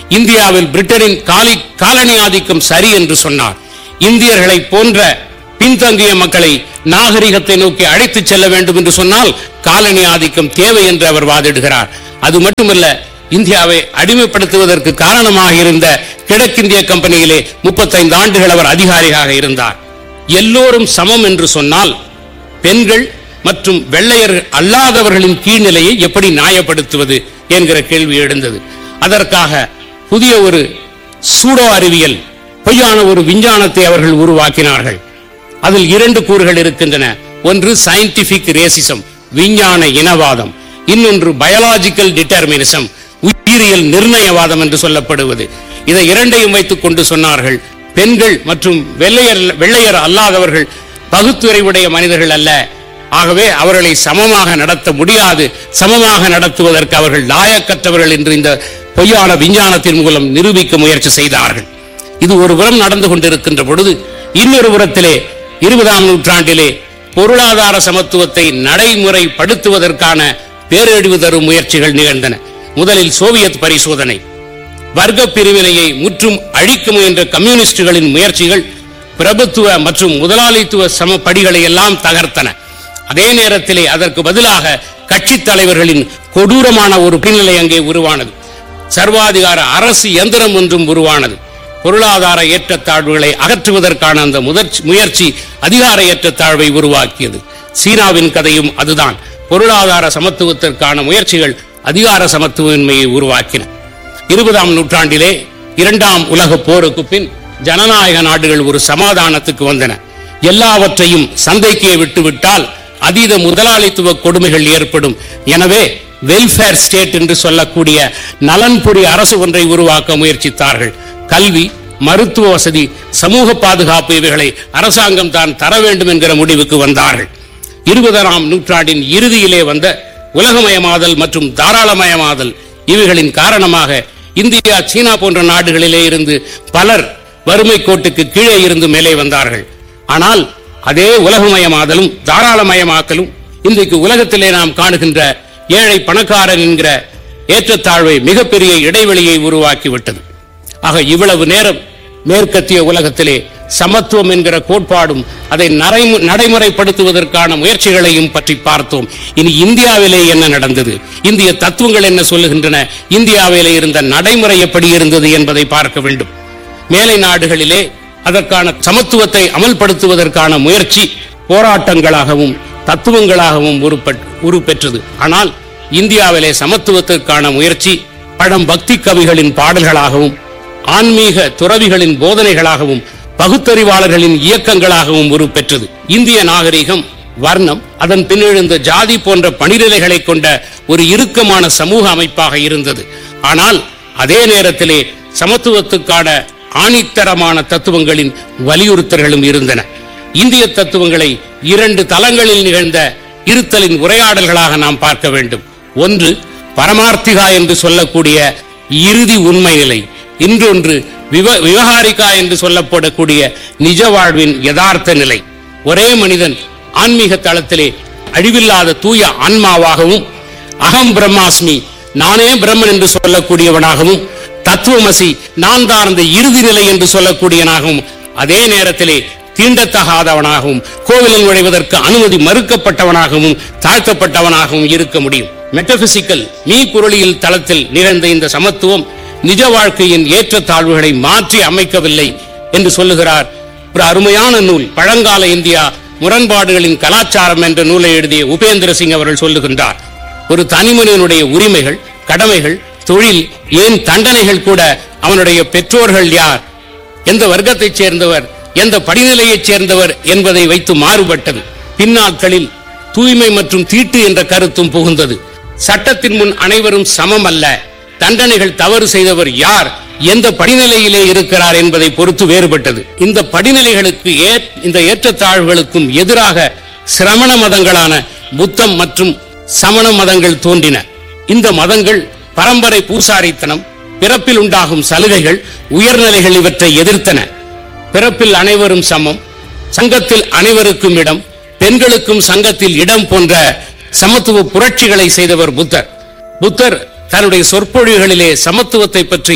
இந்தியாவில் பிரிட்டனின் காலி காலனி ஆதிக்கம் சரி என்று சொன்னார் இந்தியர்களை போன்ற பின்தங்கிய மக்களை நாகரிகத்தை நோக்கி அழைத்துச் செல்ல வேண்டும் என்று சொன்னால் காலனி ஆதிக்கம் தேவை என்று அவர் வாதிடுகிறார் அது மட்டுமல்ல இந்தியாவை அடிமைப்படுத்துவதற்கு காரணமாக இருந்த கிழக்கிந்திய கம்பெனியிலே முப்பத்தைந்து ஆண்டுகள் அவர் அதிகாரியாக இருந்தார் எல்லோரும் சமம் என்று சொன்னால் பெண்கள் மற்றும் வெள்ளையர் அல்லாதவர்களின் கீழ்நிலையை எப்படி நியாயப்படுத்துவது என்கிற கேள்வி எழுந்தது அதற்காக புதிய ஒரு சூடோ அறிவியல் பொய்யான ஒரு விஞ்ஞானத்தை அவர்கள் உருவாக்கினார்கள் அதில் இரண்டு கூறுகள் இருக்கின்றன ஒன்று சயின்டிபிக் ரேசிசம் விஞ்ஞான இனவாதம் இன்னொன்று பயாலாஜிக்கல் டிட்டர்மினிசம் உயிரியல் நிர்ணயவாதம் என்று சொல்லப்படுவது இதை இரண்டையும் வைத்துக் கொண்டு சொன்னார்கள் பெண்கள் மற்றும் வெள்ளையர் வெள்ளையர் அல்லாதவர்கள் பகுத்துறைவுடைய மனிதர்கள் அல்ல ஆகவே அவர்களை சமமாக நடத்த முடியாது சமமாக நடத்துவதற்கு அவர்கள் லாயக்கற்றவர்கள் என்று இந்த பொய்யான விஞ்ஞானத்தின் மூலம் நிரூபிக்க முயற்சி செய்தார்கள் இது ஒரு புறம் நடந்து கொண்டிருக்கின்ற பொழுது இன்னொரு புறத்திலே இருபதாம் நூற்றாண்டிலே பொருளாதார சமத்துவத்தை நடைமுறைப்படுத்துவதற்கான பேரழிவு தரும் முயற்சிகள் நிகழ்ந்தன முதலில் சோவியத் பரிசோதனை வர்க்க பிரிவினையை முற்றும் அழிக்க முயன்ற கம்யூனிஸ்டுகளின் முயற்சிகள் பிரபுத்துவ மற்றும் முதலாளித்துவ சமப்படிகளை எல்லாம் தகர்த்தன அதே நேரத்திலே அதற்கு பதிலாக கட்சித் தலைவர்களின் கொடூரமான ஒரு பின்னலை அங்கே உருவானது சர்வாதிகார அரசு எந்திரம் ஒன்றும் உருவானது பொருளாதார ஏற்றத்தாழ்வுகளை அகற்றுவதற்கான அந்த முதற் முயற்சி அதிகார ஏற்றத்தாழ்வை உருவாக்கியது சீனாவின் கதையும் அதுதான் பொருளாதார சமத்துவத்திற்கான முயற்சிகள் அதிகார சமத்துவமின்மையை உருவாக்கின இருபதாம் நூற்றாண்டிலே இரண்டாம் உலக போருக்கு பின் ஜனநாயக நாடுகள் ஒரு சமாதானத்துக்கு வந்தன எல்லாவற்றையும் சந்தைக்கே விட்டுவிட்டால் அதீத முதலாளித்துவ கொடுமைகள் ஏற்படும் எனவே வெல்ஃபேர் ஸ்டேட் என்று சொல்லக்கூடிய நலன்புரி அரசு ஒன்றை உருவாக்க முயற்சித்தார்கள் கல்வி மருத்துவ வசதி சமூக பாதுகாப்பு இவைகளை அரசாங்கம் தான் தர வேண்டும் என்கிற முடிவுக்கு வந்தார்கள் இருபதாம் நூற்றாண்டின் இறுதியிலே வந்த உலகமயமாதல் மற்றும் தாராளமயமாதல் இவைகளின் காரணமாக இந்தியா சீனா போன்ற நாடுகளிலே இருந்து பலர் வறுமை கோட்டுக்கு கீழே இருந்து மேலே வந்தார்கள் ஆனால் அதே உலகமயமாதலும் தாராளமயமாக்கலும் இன்றைக்கு உலகத்திலே நாம் காணுகின்ற ஏழை பணக்காரன் என்கிற ஏற்றத்தாழ்வை மிகப்பெரிய இடைவெளியை உருவாக்கிவிட்டது ஆக இவ்வளவு நேரம் மேற்கத்திய உலகத்திலே சமத்துவம் என்கிற கோட்பாடும் அதை நரைமு- நடைமுறைப்படுத்துவதற்கான முயற்சிகளையும் பற்றி பார்த்தோம் இனி இந்தியாவிலே என்ன நடந்தது இந்திய தத்துவங்கள் என்ன சொல்லுகின்றன இந்தியாவிலே இருந்த நடைமுறை எப்படி இருந்தது என்பதை பார்க்க வேண்டும் மேலை நாடுகளிலே அதற்கான சமத்துவத்தை அமல்படுத்துவதற்கான முயற்சி போராட்டங்களாகவும் தத்துவங்களாகவும் உருப்பெற்- உருப்பெற்றது ஆனால் இந்தியாவிலே சமத்துவத்திற்கான முயற்சி பழம் பக்தி கவிகளின் பாடல்களாகவும் ஆன்மீக துறவிகளின் போதனைகளாகவும் பகுத்தறிவாளர்களின் இயக்கங்களாகவும் உருப்பெற்றது இந்திய நாகரிகம் வர்ணம் அதன் பின்னெழுந்த ஜாதி போன்ற பணிநிலைகளை கொண்ட ஒரு இறுக்கமான சமூக அமைப்பாக இருந்தது ஆனால் அதே நேரத்திலே சமத்துவத்துக்கான ஆணித்தரமான தத்துவங்களின் வலியுறுத்தல்களும் இருந்தன இந்திய தத்துவங்களை இரண்டு தளங்களில் நிகழ்ந்த இருத்தலின் உரையாடல்களாக நாம் பார்க்க வேண்டும் ஒன்று பரமார்த்திகா என்று சொல்லக்கூடிய இறுதி உண்மை நிலை இன்னொன்று விவ- விவகாரிகா என்று சொல்லப்படக்கூடிய நிஜ வாழ்வின் யதார்த்த நிலை ஒரே மனிதன் ஆன்மீக தளத்திலே அழிவில்லாத தூய ஆன்மாவாகவும் அகம் பிரம்மாஸ்மி நானே பிரம்மன் என்று சொல்லக்கூடியவனாகவும் தத்துவமசி நான் தான் அந்த இறுதி நிலை என்று சொல்லக்கூடியவனாகவும் அதே நேரத்திலே தீண்டத்தகாதவனாகவும் கோவிலில் நுழைவதற்கு அனுமதி மறுக்கப்பட்டவனாகவும் தாழ்த்தப்பட்டவனாகவும் இருக்க முடியும் மெட்டபிசிக்கல் மீ குரலியல் தளத்தில் நிகழ்ந்த இந்த சமத்துவம் நிஜ வாழ்க்கையின் ஏற்றத்தாழ்வுகளை மாற்றி அமைக்கவில்லை என்று சொல்லுகிறார் ஒரு அருமையான நூல் பழங்கால இந்தியா முரண்பாடுகளின் கலாச்சாரம் என்ற நூலை எழுதிய உபேந்திர சிங் அவர்கள் சொல்லுகின்றார் ஒரு தனிமனிதனுடைய உரிமைகள் கடமைகள் தொழில் ஏன் தண்டனைகள் கூட அவனுடைய பெற்றோர்கள் யார் எந்த வர்க்கத்தைச் சேர்ந்தவர் எந்த படிநிலையைச் சேர்ந்தவர் என்பதை வைத்து மாறுபட்டது பின்னாட்களில் தூய்மை மற்றும் தீட்டு என்ற கருத்தும் புகுந்தது சட்டத்தின் முன் அனைவரும் சமம் அல்ல தண்டனைகள் தவறு செய்தவர் யார் எந்த படிநிலையிலே இருக்கிறார் என்பதை பொறுத்து வேறுபட்டது இந்த படிநிலைகளுக்கு ஏற்- இந்த ஏற்றத்தாழ்வுகளுக்கும் எதிராக சிரமண மதங்களான புத்தம் மற்றும் சமண மதங்கள் தோன்றின இந்த மதங்கள் பரம்பரை பூசாரித்தனம் பிறப்பில் உண்டாகும் சலுகைகள் உயர்நிலைகள் இவற்றை எதிர்த்தன பிறப்பில் அனைவரும் சமம் சங்கத்தில் அனைவருக்கும் இடம் பெண்களுக்கும் சங்கத்தில் இடம் போன்ற சமத்துவ புரட்சிகளை செய்தவர் புத்தர் புத்தர் தன்னுடைய சொற்பொழிவுகளிலே சமத்துவத்தை பற்றி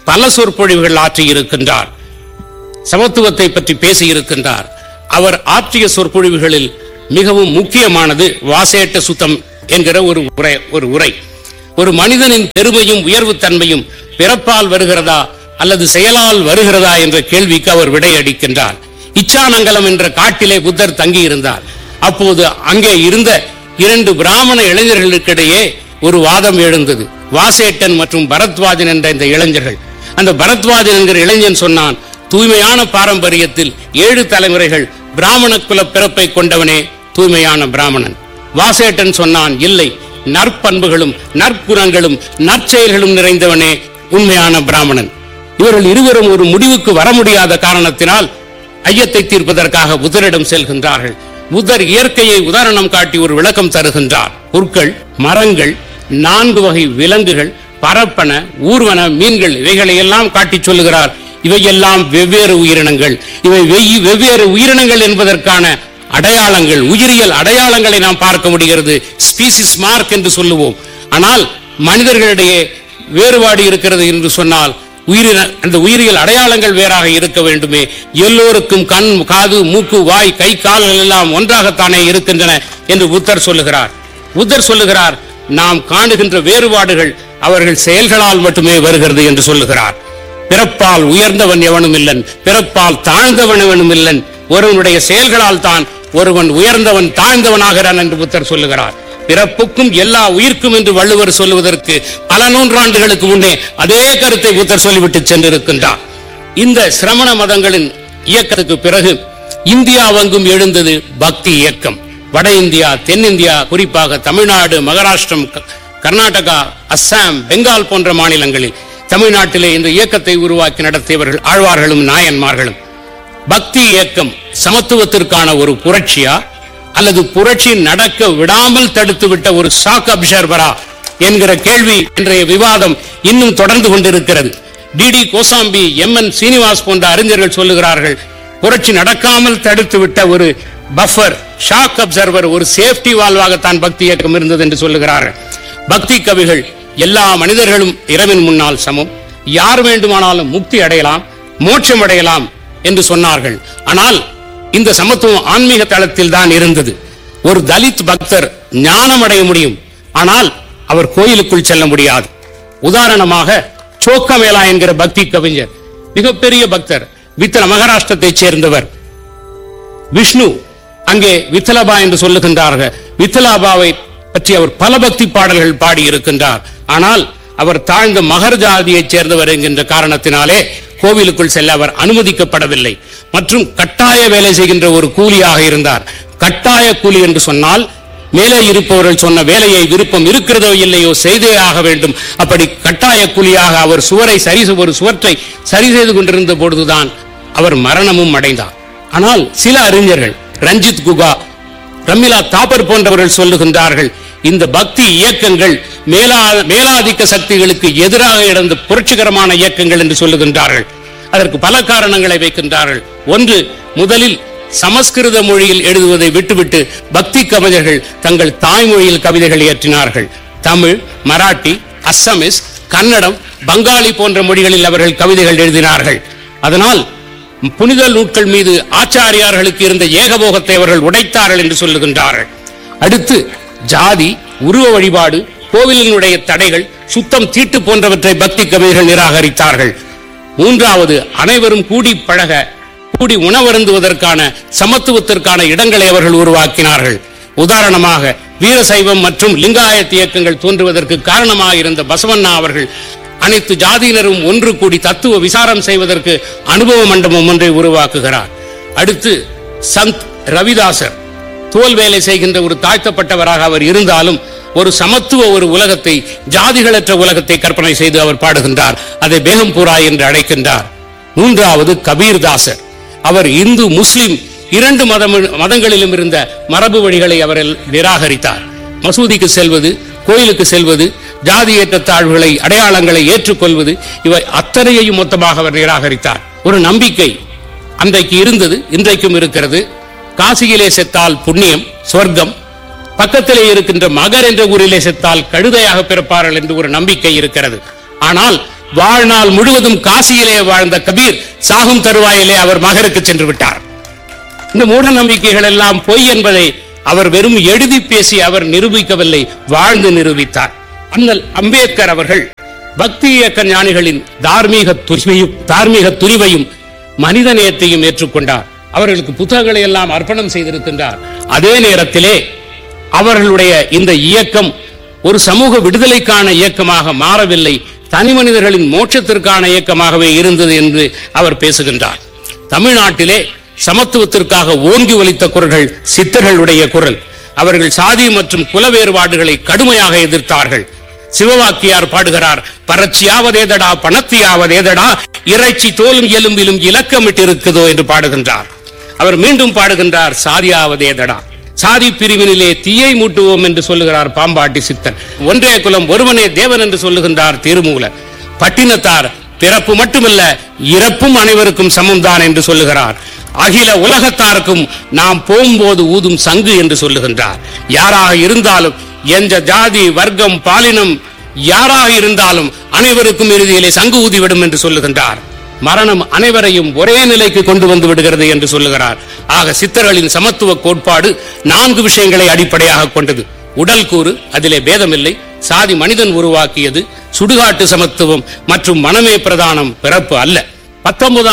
பல சொற்பொழிவுகள் ஆற்றியிருக்கின்றார் சமத்துவத்தை பற்றி பேசியிருக்கின்றார் அவர் ஆற்றிய சொற்பொழிவுகளில் மிகவும் முக்கியமானது வாசேட்ட சுத்தம் என்கிற ஒரு உரை ஒரு உரை ஒரு மனிதனின் பெருமையும் உயர்வு தன்மையும் பிறப்பால் வருகிறதா அல்லது செயலால் வருகிறதா என்ற கேள்விக்கு அவர் விடையளிக்கின்றார் இச்சானங்கலம் என்ற காட்டிலே புத்தர் தங்கியிருந்தார் அப்போது அங்கே இருந்த இரண்டு பிராமண இளைஞர்களுக்கிடையே ஒரு வாதம் எழுந்தது வாசேட்டன் மற்றும் பரத்வாஜன் என்ற இந்த இளைஞர்கள் அந்த பரத்வாஜன் என்கிற இளைஞன் சொன்னான் தூய்மையான பாரம்பரியத்தில் ஏழு தலைமுறைகள் பிராமண குல பிறப்பை கொண்டவனே தூய்மையான பிராமணன் வாசேட்டன் சொன்னான் இல்லை நற்பண்புகளும் நற்குணங்களும் நற்செயல்களும் நிறைந்தவனே உண்மையான பிராமணன் இவர்கள் இருவரும் ஒரு முடிவுக்கு வர முடியாத காரணத்தினால் ஐயத்தை தீர்ப்பதற்காக புத்தரிடம் செல்கின்றார்கள் புத்தர் இயற்கையை உதாரணம் காட்டி ஒரு விளக்கம் தருகின்றார் புற்கள் மரங்கள் நான்கு வகை விலங்குகள் பரப்பன ஊர்வன மீன்கள் இவைகளை எல்லாம் காட்டிச் சொல்லுகிறார் இவையெல்லாம் வெவ்வேறு உயிரினங்கள் இவை வெய்- வெவ்வேறு உயிரினங்கள் என்பதற்கான அடையாளங்கள் உயிரியல் அடையாளங்களை நாம் பார்க்க முடிகிறது ஸ்பீசிஸ் மார்க் என்று சொல்லுவோம் ஆனால் மனிதர்களிடையே வேறுபாடு இருக்கிறது என்று சொன்னால் உயிரின அந்த உயிரியல் அடையாளங்கள் வேறாக இருக்க வேண்டுமே எல்லோருக்கும் கண் காது மூக்கு வாய் கை கால்கள் எல்லாம் ஒன்றாகத்தானே இருக்கின்றன என்று புத்தர் சொல்லுகிறார் புத்தர் சொல்லுகிறார் நாம் காணுகின்ற வேறுபாடுகள் அவர்கள் செயல்களால் மட்டுமே வருகிறது என்று சொல்லுகிறார் பிறப்பால் உயர்ந்தவன் எவனும் இல்லன் பிறப்பால் தாழ்ந்தவன் எவனும் இல்லன் ஒருவனுடைய செயல்களால் தான் ஒருவன் உயர்ந்தவன் தாழ்ந்தவனாகிறான் என்று புத்தர் சொல்லுகிறார் பிறப்புக்கும் எல்லா உயிர்க்கும் என்று வள்ளுவர் சொல்லுவதற்கு பல நூற்றாண்டுகளுக்கு முன்னே அதே கருத்தை புத்தர் சொல்லிவிட்டு சென்றிருக்கின்றார் இந்த சிரமண மதங்களின் இயக்கத்துக்கு பிறகு இந்தியாவெங்கும் எழுந்தது பக்தி இயக்கம் வட இந்தியா தென்னிந்தியா குறிப்பாக தமிழ்நாடு மகாராஷ்டிரம் க- கர்நாடகா அஸ்ஸாம் பெங்கால் போன்ற மாநிலங்களில் தமிழ்நாட்டிலே இந்த இயக்கத்தை உருவாக்கி நடத்தியவர்கள் ஆழ்வார்களும் நாயன்மார்களும் பக்தி இயக்கம் சமத்துவத்திற்கான ஒரு புரட்சியா அல்லது புரட்சி நடக்க விடாமல் தடுத்து விட்ட ஒரு ஷாக் அப்சர்வரா என்கிற கேள்வி இன்றைய விவாதம் இன்னும் தொடர்ந்து கொண்டிருக்கிறது DD Kosambi M N Srinivas போன்ற அறிஞர்கள் சொல்லுகிறார்கள் புரட்சி நடக்காமல் தடுத்து விட்ட ஒரு பஃபர் ஷாக் அப்சர்வர் ஒரு சேஃப்டி வால்வாகத்தான் பக்தி இயக்கம் இருந்தது என்று சொல்லுகிறார்கள் பக்தி கவிகள் எல்லா மனிதர்களும் இரவின் முன்னால் சமம் யார் வேண்டுமானாலும் முக்தி அடையலாம் மோட்சம் அடையலாம் என்று சொன்னார்கள் ஆனால் இந்த சமத்துவம் ஆன்மீக தளத்தில் தான் இருந்தது ஒரு தலித் பக்தர் ஞானம் அடைய முடியும் ஆனால் அவர் கோயிலுக்குள் செல்ல முடியாது உதாரணமாக சோக்கமேளா என்கிற பக்தி கவிஞர் மிகப்பெரிய பக்தர் வித்தல மகாராஷ்டிரத்தைச் சேர்ந்தவர் விஷ்ணு அங்கே வித்தலபா என்று சொல்லுகின்றார்கள் வித்தலாபாவை பற்றி அவர் பல பக்தி பாடல்கள் பாடி இருக்கின்றார் ஆனால் அவர் தாழ்ந்த மகர் ஜாதியைச் சேர்ந்தவர் என்கின்ற காரணத்தினாலே கோவிலுக்குள் செல்ல அவர் அனுமதிக்கப்படவில்லை மற்றும் கட்டாய வேலை செய்கின்ற ஒரு கூலியாக இருந்தார் கட்டாய கூலி என்று சொன்னால் மேலே இருப்பவர்கள் சொன்ன வேலையை விருப்பம் இருக்கிறதோ இல்லையோ செய்தே ஆக வேண்டும் அப்படி கட்டாய கூலியாக அவர் சுவரை சரி செ- ஒரு சுவற்றை சரி செய்து கொண்டிருந்த பொழுதுதான் அவர் மரணமும் அடைந்தார் ஆனால் சில அறிஞர்கள் ரஞ்சித் குகா ரமிலா தாப்பர் போன்றவர்கள் சொல்லுகின்றார்கள் இந்த பக்தி இயக்கங்கள் மேலா மேலாதிக்க சக்திகளுக்கு எதிராக இருந்த புரட்சிகரமான இயக்கங்கள் என்று சொல்லுகின்றார்கள் அதற்கு பல காரணங்களை வைக்கின்றார்கள் ஒன்று முதலில் சமஸ்கிருத மொழியில் எழுதுவதை விட்டுவிட்டு பக்தி கவிஞர்கள் தங்கள் தாய்மொழியில் கவிதைகள் இயற்றினார்கள் தமிழ் மராட்டி அஸ்ஸாமிஸ் கன்னடம் பங்காளி போன்ற மொழிகளில் அவர்கள் கவிதைகள் எழுதினார்கள் அதனால் புனித நூட்கள் மீது ஆச்சாரியார்களுக்கு இருந்த ஏகபோகத்தை அவர்கள் உடைத்தார்கள் என்று சொல்லுகின்றார்கள் அடுத்து ஜாதி உருவ வழிபாடு கோவிலினுடைய தடைகள் சுத்தம் தீட்டு போன்றவற்றை பக்தி கவிதைகள் நிராகரித்தார்கள் மூன்றாவது அனைவரும் கூடி பழக கூடி உணவருந்துவதற்கான சமத்துவத்திற்கான இடங்களை அவர்கள் உருவாக்கினார்கள் உதாரணமாக வீரசைவம் மற்றும் லிங்காயத் இயக்கங்கள் தோன்றுவதற்கு காரணமாக இருந்த பசவண்ணா அவர்கள் அனைத்து ஜாதியினரும் ஒன்று கூடி தத்துவ விசாரம் செய்வதற்கு அனுபவ மண்டபம் ஒன்றை உருவாக்குகிறார் அடுத்து சந்த் ரவிதாசர் தோல் வேலை செய்கின்ற ஒரு தாழ்த்தப்பட்டவராக அவர் இருந்தாலும் ஒரு சமத்துவ ஒரு உலகத்தை ஜாதிகளற்ற உலகத்தை கற்பனை செய்து அவர் பாடுகின்றார் அதை பேகம்பூரா என்று அழைக்கின்றார் மூன்றாவது கபீர்தாசர் அவர் இந்து முஸ்லிம் இரண்டு மதம் மதங்களிலும் இருந்த மரபு வழிகளை அவர் நிராகரித்தார் மசூதிக்கு செல்வது கோயிலுக்கு செல்வது ஜாதியேற்ற தாழ்வுகளை அடையாளங்களை ஏற்றுக்கொள்வது இவை அத்தனையையும் மொத்தமாக அவர் நிராகரித்தார் ஒரு நம்பிக்கை அன்றைக்கு இருந்தது இன்றைக்கும் இருக்கிறது காசியிலே செத்தால் புண்ணியம் சொர்க்கம் பக்கத்திலே இருக்கின்ற மகர் என்ற ஊரிலே செத்தால் கழுதையாக பிறப்பார்கள் என்று ஒரு நம்பிக்கை இருக்கிறது ஆனால் வாழ்நாள் முழுவதும் காசியிலே வாழ்ந்த கபீர் சாகும் தருவாயிலே அவர் மகருக்கு சென்று விட்டார் இந்த மூட நம்பிக்கைகள் எல்லாம் பொய் என்பதை அவர் வெறும் எழுதி பேசி அவர் நிரூபிக்கவில்லை வாழ்ந்து நிரூபித்தார் அண்ணல் அம்பேத்கர் அவர்கள் பக்தி இயக்க ஞானிகளின் தார்மீக துரிமையும் தார்மீக துணிவையும் மனித நேயத்தையும் ஏற்றுக்கொண்டார் அவர்களுக்கு புத்தகங்களை எல்லாம் அர்ப்பணம் செய்திருக்கின்றார் அதே நேரத்திலே அவர்களுடைய இந்த இயக்கம் ஒரு சமூக விடுதலைக்கான இயக்கமாக மாறவில்லை தனி மனிதர்களின் மோட்சத்திற்கான இயக்கமாகவே இருந்தது என்று அவர் பேசுகின்றார் தமிழ்நாட்டிலே சமத்துவத்திற்காக ஓங்கி ஒலித்த குரல்கள் சித்தர்களுடைய குரல் அவர்கள் சாதி மற்றும் குல வேறுபாடுகளை கடுமையாக எதிர்த்தார்கள் சிவவாக்கியார் பாடுகிறார் பரட்சியாவதேதடா பணத்தியாவதேதடா இறைச்சி தோலும் எலும்பிலும் இலக்கமிட்டிருக்குதோ என்று பாடுகின்றார் அவர் மீண்டும் பாடுகின்றார் சாதியாவதேதடா சாதி பிரிவினிலே தீயை மூட்டுவோம் என்று சொல்லுகிறார் பாம்பாட்டி சித்தன் ஒன்றே குலம் ஒருவனே தேவன் என்று சொல்லுகின்றார் திருமூலர் பட்டினத்தார் பிறப்பு மட்டுமல்ல இறப்பும் அனைவருக்கும் சமம்தான் என்று சொல்லுகிறார் அகில உலகத்தாருக்கும் நாம் போகும்போது ஊதும் சங்கு என்று சொல்லுகின்றார் யாராக இருந்தாலும் எந்த ஜாதி வர்க்கம் பாலினம் யாராக இருந்தாலும் அனைவருக்கும் இறுதியிலே சங்கு ஊதிவிடும் என்று சொல்லுகின்றார் மரணம் அனைவரையும் ஒரே நிலைக்கு கொண்டு வந்து விடுகிறது என்று சொல்லுகிறார் ஆக சித்தர்களின் சமத்துவ கோட்பாடு நான்கு விஷயங்களை அடிப்படையாக கொண்டது உடல் கூறு அதிலே பேதமில்லை சாதி மனிதன் உருவாக்கியது சுடுகாட்டு சமத்துவம் மற்றும் மனமே பிரதானம் பிறப்பு அல்ல பத்தொன்பதாம்